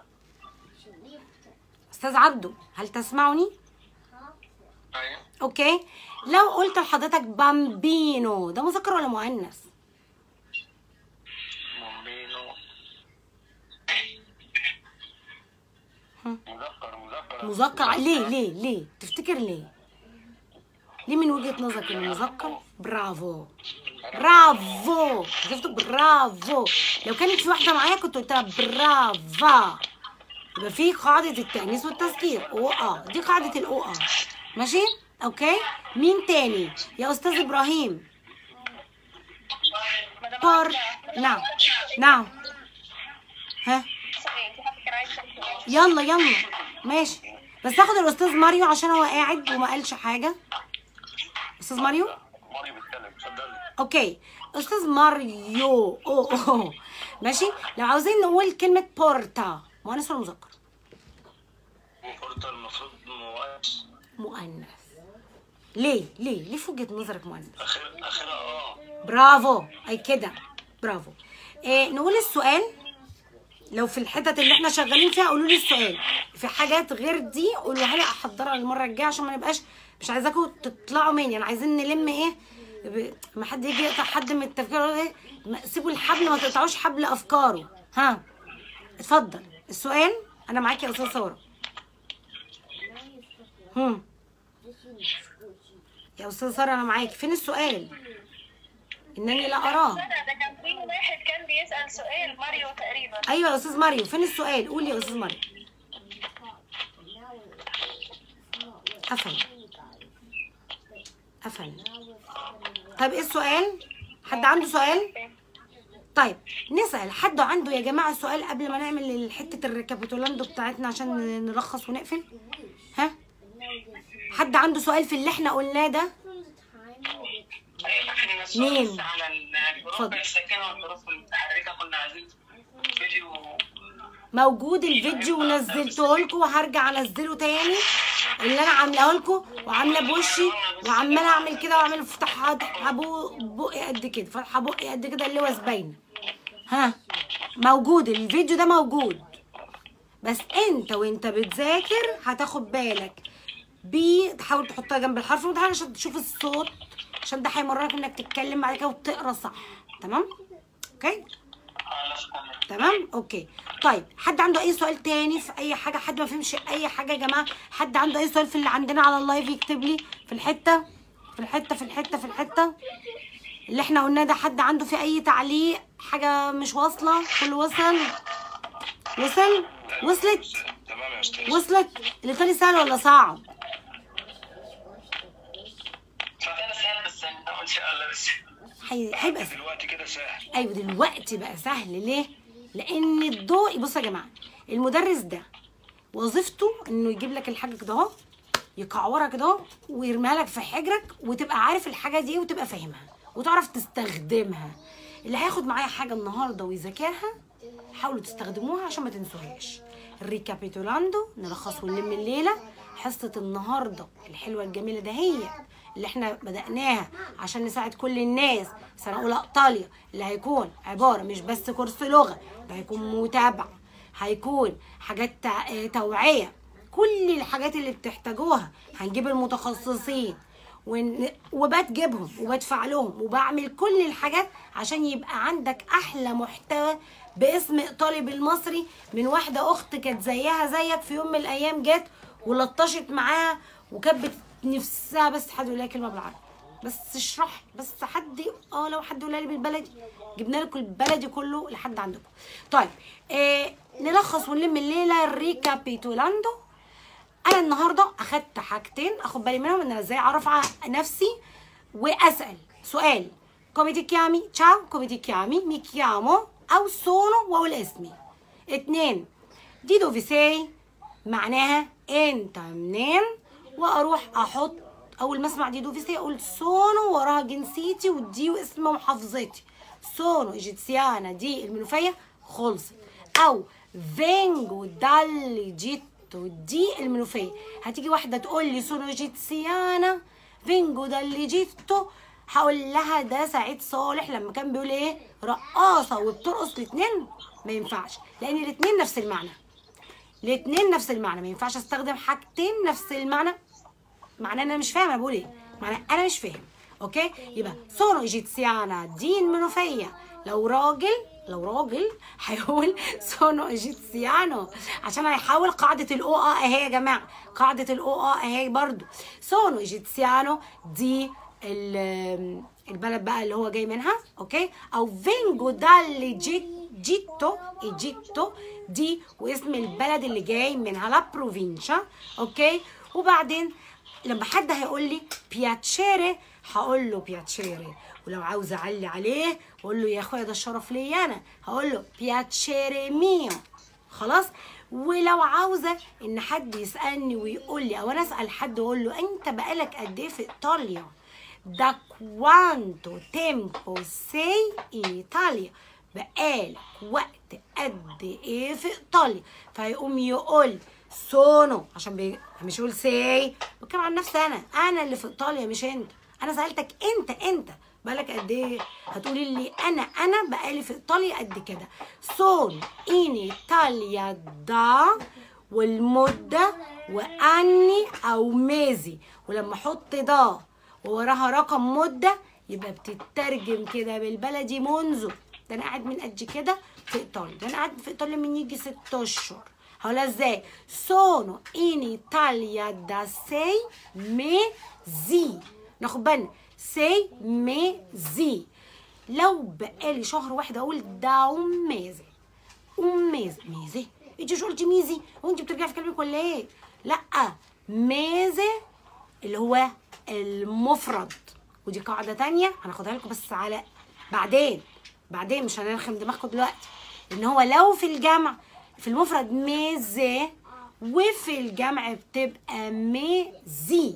Speaker 1: استاذ عبدو هل تسمعني
Speaker 2: ايوه
Speaker 1: اوكي لو قلت لحضرتك بامبينو ده مذكر ولا مؤنث
Speaker 2: بامبينو مذكر مذكر
Speaker 1: مذكر ليه ليه ليه تفتكر ليه ليه من وجهة نظرك انه مذكر برافو برافو شفت برافو لو كانت في واحدة معايا كنت قلت لها برافا يبقى في قاعدة التأنيث والتذكير او اه دي قاعدة الاو اه ماشي اوكي مين تاني يا استاذ ابراهيم
Speaker 3: مدام
Speaker 1: بار
Speaker 3: عايزة-
Speaker 1: نعم نعم ها
Speaker 3: سؤال في حد كان عايز يسأل سؤال.
Speaker 1: يلا يلا ماشي بس هاخد الاستاذ ماريو عشان هو قاعد وما قالش حاجه استاذ ماريو
Speaker 2: ماري بيتكلم اتفضلي
Speaker 1: اوكي استاذ ماريو أوه. أوه. ماشي لو عاوزين نقول كلمه بورتا مؤنث ولا مذكر
Speaker 4: وفرطة المفروض مؤنث
Speaker 1: مؤنث ليه ليه ليه في وجهه نظرك مؤنث
Speaker 4: اخر اخرها اه
Speaker 1: برافو اي كده برافو إيه نقول السؤال لو في الحتت اللي احنا شغالين فيها قولوا لي السؤال في حاجات غير دي قولوها لي احضرها المره الجايه عشان ما نبقاش مش عايزاكم تطلعوا مني انا عايزين نلم ايه ب- ما حد يجي يقطع حد من التفكير يقول ايه ما- سيبوا الحبل ما تقطعوش حبل افكاره ها اتفضل السؤال انا معاكي يا استاذ ساره هم يا استاذ ساره انا معاكي فين السؤال انني لا اراه
Speaker 3: ده كان في واحد كان بيسأل سؤال ماريو تقريبا
Speaker 1: ايوه يا استاذ ماريو فين السؤال قولي يا استاذ ماريو قفل قفل طيب ايه السؤال حد عنده سؤال طيب نسال حد عنده يا جماعه سؤال قبل ما نعمل حته الريكابيتولاندو بتاعتنا عشان نلخص ونقفل ها حد عنده سؤال في اللي احنا قلناه ده
Speaker 5: احنا
Speaker 1: مين؟
Speaker 5: بس على الجروب
Speaker 1: اتفضل.
Speaker 5: الساكنه والظروف المتحركه كنا عايزين فيديو
Speaker 1: موجود الفيديو ونزلته لكم وهرجع انزله تاني اللي انا عاملاه لكم وعامله بوشي وعماله اعمل كده واعمل فتحها بو بقي قد كده فتحه بقي قد كده اللي هو باينه ها موجود الفيديو ده موجود بس انت وانت بتذاكر هتاخد بالك بي تحاول تحطها جنب الحرف المتحرك عشان تشوف الصوت عشان ده هيمرنك انك تتكلم بعد كده وتقرا صح تمام اوكي تمام اوكي طيب حد عنده اي سؤال تاني في اي حاجه حد ما فهمش اي حاجه يا جماعه حد عنده اي سؤال في اللي عندنا على اللايف يكتب لي في الحته في الحته في الحته في الحته اللي احنا قلناه ده حد عنده في اي تعليق حاجه مش واصله كله وصل وصل وصلت
Speaker 4: تمام يا استاذ
Speaker 1: وصلت اللي تاني سهل ولا صعب
Speaker 5: فكان سهل بس ان شاء الله بس
Speaker 1: هي- هيبقى سهل
Speaker 4: دلوقتي كده سهل
Speaker 1: ايوه دلوقتي بقى سهل ليه لان الضوء بصوا يا جماعه المدرس ده وظيفته انه يجيب لك الحاجه كده اهو يكعورها كده اهو ويرميها لك في حجرك وتبقى عارف الحاجه دي ايه وتبقى فاهمها وتعرف تستخدمها اللي هياخد معايا حاجه النهارده ويذاكرها حاولوا تستخدموها عشان ما تنسوهاش الريكابيتولاندو نلخص ونلم الليله حصه النهارده الحلوه الجميله ده هي اللي احنا بدأناها عشان نساعد كل الناس سنة أولى إيطاليا اللي هيكون عبارة مش بس كورس لغة ده هيكون متابعة هيكون حاجات تع- آه، توعية كل الحاجات اللي بتحتاجوها هنجيب المتخصصين ون... وبتجيبهم وبدفع لهم وبعمل كل الحاجات عشان يبقى عندك احلى محتوى باسم ايطالي بالمصري من واحده اخت كانت زيها زيك في يوم من الايام جت ولطشت معاها وكانت بت- نفسها بس حد يقول لها كلمه بالعربي بس اشرح بس حد اه لو حد يقولها لي بالبلدي جبنا لكم البلدي كله لحد عندكم طيب آه نلخص ونلم الليله ريكابيتولاندو انا النهارده اخدت حاجتين اخد بالي منهم ان انا ازاي اعرف ع- نفسي واسال سؤال come ti chiami ciao come ti chiami mi chiamo او sono واقول اسمي اتنين دي دوفي سي معناها انت منين واروح احط اول ما اسمع دي دوفي سي اقول سونو وراها جنسيتي ودي واسم محافظتي سونو ايجيتسيانا دي المنوفيه خلصت او فينجو دالي جيتو دي المنوفيه هتيجي واحده تقول لي سونو ايجيتسيانا فينجو دالي جيتو هقول لها ده سعيد صالح لما كان بيقول ايه رقاصه وبترقص الاتنين ما ينفعش لان الاتنين نفس المعنى الاتنين نفس المعنى ما ينفعش استخدم حاجتين نفس المعنى معناه ان انا مش فاهم انا بقول ايه معناه انا مش فاهم اوكي يبقى سونو ايجيتسيانا دي المنوفيه لو راجل لو راجل هيقول سونو ايجيتسيانو عشان هيحاول قاعده الاو اه اهي يا جماعه قاعده الاو اه اهي برضو سونو ايجيتسيانو دي ال- البلد بقى اللي هو جاي منها اوكي او فينجو دالي جيت جيتو ايجيبتو دي واسم البلد اللي جاي منها لا بروفينشا اوكي وبعدين لما حد هيقول لي بياتشيري هقول له بياتشيري ولو عاوز اعلي عليه واقول له يا اخويا ده الشرف ليا انا هقول له بياتشيري ميو خلاص ولو عاوزه ان حد يسالني ويقول لي او انا اسال حد واقول له انت بقالك قد ايه في ايطاليا da quanto tempo sei in Italia بقالك وقت قد ايه في ايطاليا فيقوم يقول سونو عشان بي... مش يقول سي بتكلم عن نفسي انا انا اللي في ايطاليا مش انت انا سالتك انت انت بقالك قد ايه هتقولي لي انا انا بقالي في ايطاليا قد كده سون ان ايطاليا دا والمده واني او ميزي ولما احط دا ووراها رقم مده يبقى بتترجم كده بالبلدي منذ ده انا قاعد من قد كده في ايطاليا ده انا قاعد في ايطاليا من يجي ست اشهر هقولها ازاي سونو ان ايطاليا دا سي ميزي ناخد بالنا سي ميزي لو بقالي شهر واحد اقول دا un mese un mese mese انت مش قلتي ميزي وانت بترجعي في كلامك ولا ايه لا ميزي اللي هو المفرد ودي قاعده تانية هناخدها لكم بس على بعدين بعدين مش هنرخم دماغكم دلوقتي ان هو لو في الجمع في المفرد ميزي وفي الجمع بتبقى ميزي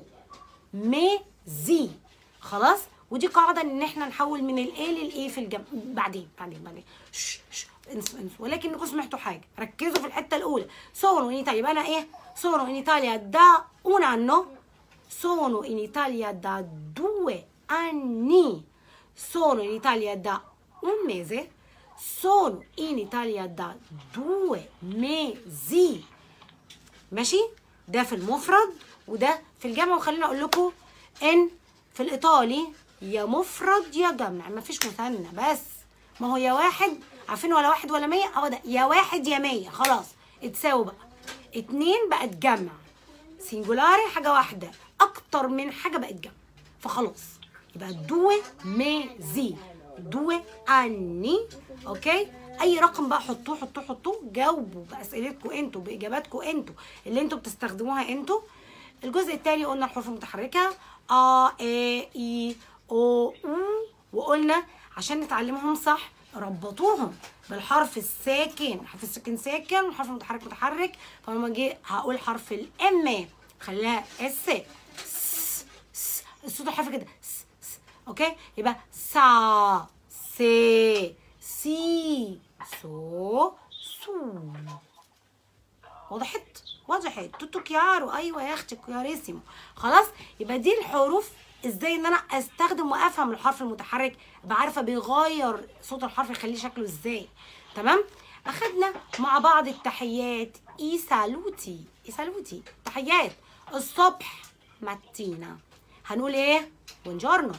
Speaker 1: ميزي خلاص ودي قاعده ان احنا نحول من الايه للايه في الجمع بعدين بعدين بعدين شش شش انسوا انسوا ولكنكم سمعتوا حاجه ركزوا في الحته الاولى sono in Italia يبقى انا ايه sono in Italia da un anno sono in Italia da due anni sono in Italia da un mese sono in Italia da due mesi ماشي ده في المفرد وده في الجمع وخليني اقول لكم ان في الايطالي يا مفرد يا جمع مفيش مثنى بس ما هو يا واحد عارفين ولا واحد ولا مية اهو ده يا واحد يا مية خلاص اتساووا بقى اتنين بقت جمع سنجولاري حاجة واحدة أكتر من حاجة بقت جمع فخلاص يبقى دوي ميزي دوي أني أوكي أي رقم بقى حطوه حطوه حطوه جاوبوا بأسئلتكم انتوا بإجاباتكم انتوا اللي انتوا بتستخدموها انتوا الجزء الثاني قلنا الحروف المتحركة أ إي إي أو أو وقلنا عشان نتعلمهم صح ربطوهم بالحرف الساكن الحرف الساكن ساكن والحرف المتحرك متحرك فلما جه هقول حرف الام خليها اس س- س- الصوت الحرف كده س- س. اوكي يبقى سا سي سي سو سو وضحت وضحت توتو كيارو ايوه يا اختي كياريسيمو خلاص يبقى دي الحروف ازاي ان انا استخدم وافهم الحرف المتحرك ابقى عارفه بيغير صوت الحرف يخليه شكله ازاي تمام اخدنا مع بعض التحيات اي سالوتي اي سالوتي تحيات الصبح ماتينا هنقول ايه بونجورنو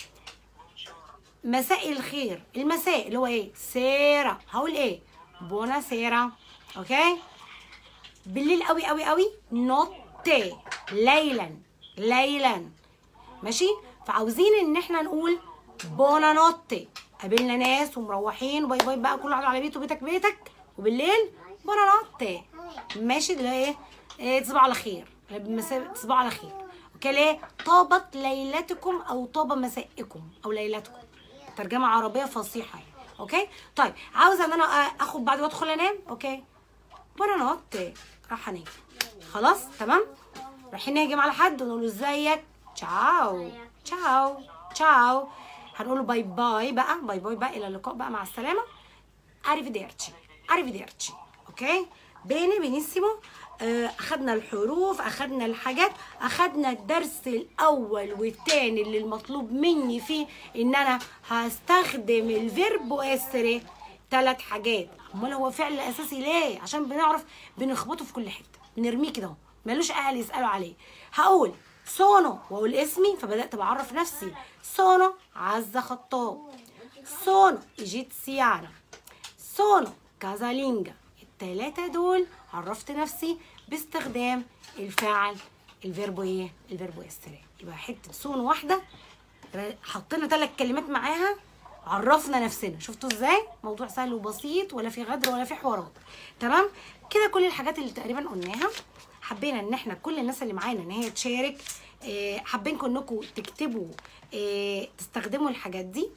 Speaker 1: مساء الخير المساء اللي هو ايه سيرا هقول ايه بونا سيرا اوكي بالليل قوي قوي قوي نوتي ليلا ليلا ماشي فعاوزين ان احنا نقول بونا نوتي قابلنا ناس ومروحين باي باي بقى كل واحد على بيته بيتك بيتك وبالليل بونا نوتي ماشي ده ايه, إيه تصبحوا على خير المساء تصبحوا على خير اوكي ليه طابت ليلتكم او طاب مسائكم او ليلتكم ترجمه عربيه فصيحه يعني اوكي طيب عاوزه ان انا اخد بعد وادخل انام اوكي بونا نوتي راح انام خلاص تمام رايحين نهجم على حد ونقول له ازيك تشاو تشاو تشاو هنقول له باي باي بقى باي باي بقى الى اللقاء بقى مع السلامه arrivederci arrivederci ok bene benissimo آه، اخدنا الحروف اخدنا الحاجات اخدنا الدرس الاول والتاني اللي المطلوب مني فيه ان انا هستخدم الفيرب واسري ثلاث حاجات امال هو فعل اساسي ليه عشان بنعرف بنخبطه في كل حته بنرميه كده اهو ملوش اهل يسالوا عليه هقول سونو واقول اسمي فبدات بعرف نفسي سونو عزه خطاب سونو ايجيتسيانا سونو كازالينجا التلاتة دول عرفت نفسي باستخدام الفعل الفيربو ايه الفيربو يستري يبقى حته سون واحده ر- حطينا ثلاث كلمات معاها عرفنا نفسنا شفتوا ازاي موضوع سهل وبسيط ولا في غدر ولا في حوارات تمام كده كل الحاجات اللي تقريبا قلناها حبينا ان احنا كل الناس اللي معانا ان هي تشارك آه، حابينكم انكم تكتبوا آه، تستخدموا الحاجات دي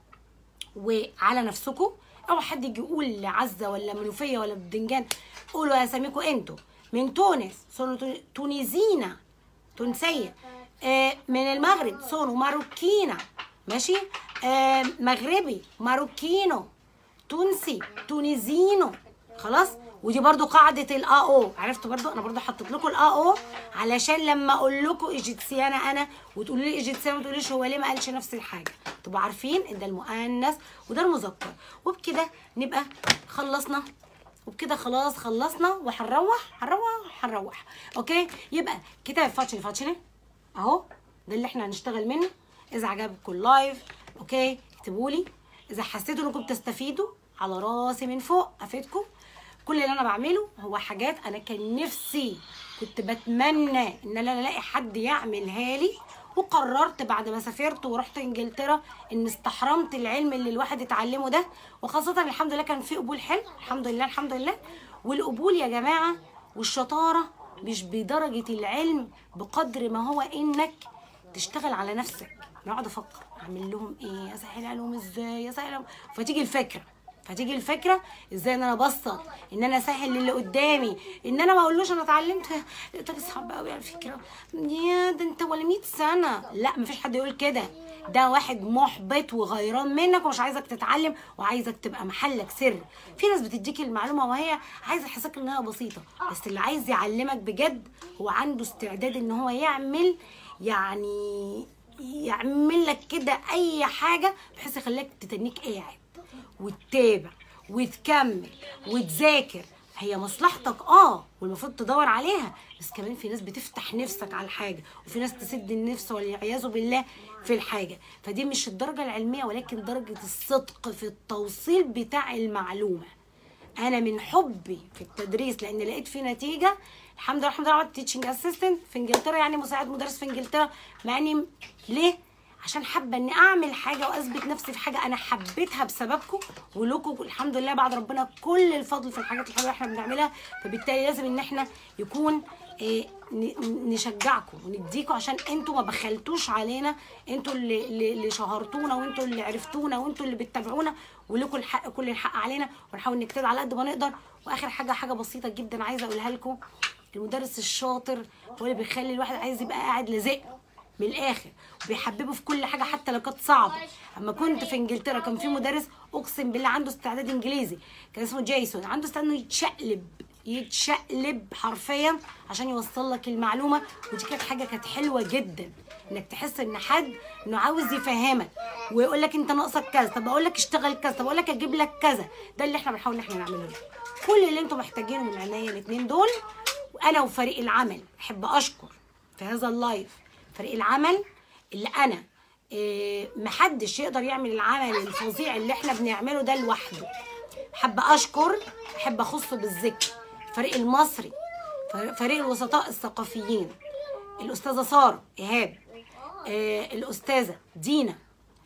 Speaker 1: وعلى نفسكم او حد يجي يقول لعزه ولا منوفيه ولا بدنجان قولوا اساميكم انتوا من تونس صونوا تون- تونيزينا تونسيه آه من المغرب صونوا ماروكينا ماشي آه مغربي ماروكينو تونسي تونيزينو خلاص ودي برضو قاعدة الا او عرفتوا برضو انا برضو حطيت لكم الا او علشان لما اقول لكم ايجيتسيانا انا وتقولوا لي ايجيتسيانا ما تقوليش هو ليه ما قالش نفس الحاجة تبقوا عارفين ان ده المؤنث وده المذكر وبكده نبقى خلصنا وبكده خلاص خلصنا وهنروح هنروح هنروح اوكي يبقى كتاب فاتشني فاتشني اهو ده اللي احنا هنشتغل منه اذا عجبكم اللايف اوكي اكتبوا لي اذا حسيتوا انكم بتستفيدوا على راسي من فوق افيدكم كل اللي انا بعمله هو حاجات انا كان نفسي كنت بتمنى ان انا الاقي حد يعملها لي وقررت بعد ما سافرت ورحت انجلترا ان استحرمت العلم اللي الواحد اتعلمه ده وخاصه الحمد لله كان في قبول حلو الحمد لله الحمد لله والقبول يا جماعه والشطاره مش بدرجه العلم بقدر ما هو انك تشتغل على نفسك انا اقعد افكر اعمل لهم ايه اسهل عليهم ازاي اسهل عليهم فتيجي الفكره فتيجي الفكره ازاي ان انا ابسط ان انا اسهل للي قدامي ان انا ما اقولوش انا اتعلمت ده صعب قوي على فكره يا ده انت ولا 100 سنه لا مفيش حد يقول كده ده واحد محبط وغيران منك ومش عايزك تتعلم وعايزك تبقى محلك سر في ناس بتديك المعلومه وهي عايزه تحسسك انها بسيطه بس اللي عايز يعلمك بجد هو عنده استعداد ان هو يعمل يعني يعمل لك كده اي حاجه بحيث يخليك تتنيك قاعد وتتابع وتكمل وتذاكر هي مصلحتك اه والمفروض تدور عليها بس كمان في ناس بتفتح نفسك على الحاجه وفي ناس تسد النفس والعياذ بالله في الحاجه فدي مش الدرجه العلميه ولكن درجه الصدق في التوصيل بتاع المعلومه انا من حبي في التدريس لان لقيت فيه نتيجه الحمد لله الحمد لله عملت تيتشنج اسيستنت في انجلترا يعني مساعد مدرس في انجلترا مع اني ليه عشان حابه اني اعمل حاجه واثبت نفسي في حاجه انا حبيتها بسببكم ولكم الحمد لله بعد ربنا كل الفضل في الحاجات الحلوه اللي احنا بنعملها فبالتالي لازم ان احنا يكون إيه ن- نشجعكم ونديكم عشان انتوا ما بخلتوش علينا انتوا اللي, اللي اللي شهرتونا وانتوا اللي عرفتونا وانتوا اللي بتتابعونا ولكم الحق كل الحق علينا ونحاول نجتهد على قد ما نقدر واخر حاجه حاجه بسيطه جدا عايزه اقولها لكم المدرس الشاطر هو اللي بيخلي الواحد عايز يبقى قاعد لازق من الاخر وبيحببه في كل حاجه حتى لو كانت صعبه اما كنت في انجلترا كان في مدرس اقسم بالله عنده استعداد انجليزي كان اسمه جايسون عنده استعداد انه يتشقلب يتشقلب حرفيا عشان يوصل لك المعلومه ودي كانت حاجه كانت حلوه جدا انك تحس ان حد انه عاوز يفهمك ويقول لك انت ناقصك كذا طب اقول لك اشتغل كذا طب اقول لك اجيب لك كذا ده اللي احنا بنحاول ان احنا نعمله لكم. كل اللي انتم محتاجينه من عينيا الاثنين دول وانا وفريق العمل احب اشكر في هذا اللايف فريق العمل اللي انا إيه، محدش يقدر يعمل العمل الفظيع اللي احنا بنعمله ده لوحده حابه اشكر احب اخصه بالذكر الفريق المصري فر- فريق الوسطاء الثقافيين الاستاذه ساره ايهاب آه الاستاذه دينا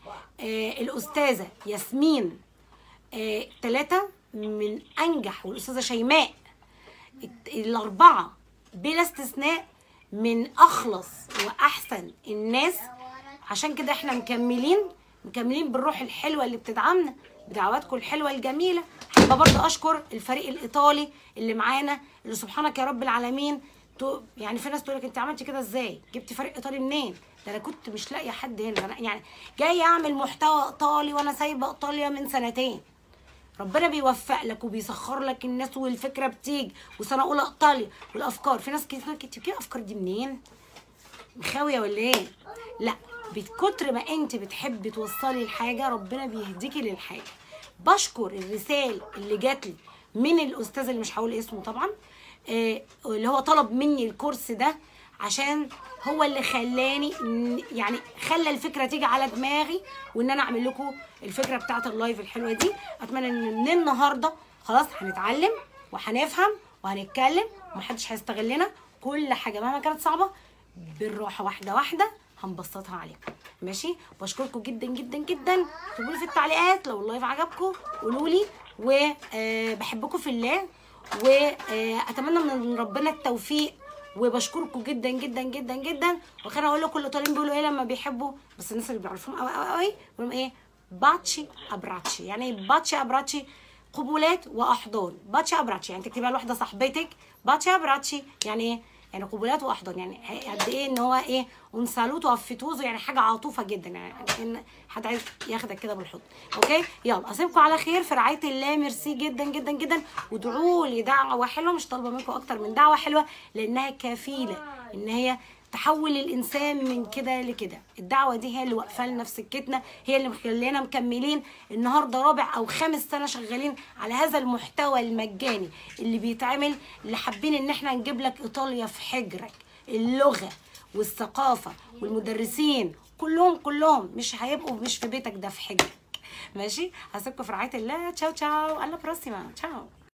Speaker 1: آه الاستاذه ياسمين آه ثلاثه من انجح والاستاذه شيماء الت- الأربعة بلا استثناء من أخلص وأحسن الناس عشان كده احنا مكملين مكملين بالروح الحلوة اللي بتدعمنا بدعواتكم الحلوة الجميلة حابة برضه أشكر الفريق الإيطالي اللي معانا اللي سبحانك يا رب العالمين تو- يعني في ناس تقول لك انت عملتي كده ازاي؟ جبتي فريق ايطالي منين؟ ده انا كنت مش لاقيه حد هنا ده أنا يعني جايه اعمل محتوى ايطالي وانا سايبه ايطاليا من سنتين ربنا بيوفق لك وبيسخر لك الناس والفكره بتيجي وسنه اولى ايطاليا والافكار في ناس كتير تقول لك انت بتجيبي الافكار دي منين مخاويه ولا ايه لا بكتر ما انت بتحبي توصلي الحاجه ربنا بيهديكي للحاجه بشكر الرسائل اللي جات لي من الاستاذ اللي مش هقول اسمه طبعا آه اللي هو طلب مني الكورس ده عشان هو اللي خلاني إن- يعني خلى الفكره تيجي على دماغي وان انا اعمل لكم الفكره بتاعت اللايف الحلوه دي اتمنى ان من النهارده خلاص هنتعلم وهنفهم وهنتكلم ومحدش هيستغلنا كل حاجه مهما كانت صعبه بالراحه واحده واحده هنبسطها عليكم ماشي بشكركم جدا جدا جدا اكتبوا لي في التعليقات لو اللايف عجبكم قولوا لي وبحبكم في الله واتمنى من ربنا التوفيق وبشكركم جدا جدا جدا جدا وخليني اقول لكم الايطاليين بيقولوا ايه لما بيحبوا بس الناس اللي بيعرفوهم قوي قوي قوي بيقولوا ايه باتشي ابراتشي يعني ايه باتشي ابراتشي قبولات واحضان باتشي ابراتشي يعني تكتبيها لواحده صاحبتك باتشي ابراتشي يعني ايه يعني قبولات واحضان يعني قد ايه ان هو ايه انسالوت وافيتوزو يعني حاجه عاطفه جدا يعني ان حد عايز ياخدك كده بالحضن اوكي يلا اسيبكم على خير في رعايه الله ميرسي جدا جدا جدا وادعوا لي دعوه حلوه مش طالبه منكم اكتر من دعوه حلوه لانها كفيله ان هي تحول الانسان من كده لكده الدعوه دي هي اللي واقفه لنا في سكتنا هي اللي مخلينا مكملين النهارده رابع او خامس سنه شغالين على هذا المحتوى المجاني اللي بيتعمل اللي حابين ان احنا نجيب لك ايطاليا في حجرك اللغه والثقافه والمدرسين كلهم كلهم مش هيبقوا مش في بيتك ده في حجرك ماشي هسيبكم في رعايه الله تشاو تشاو alla prossima تشاو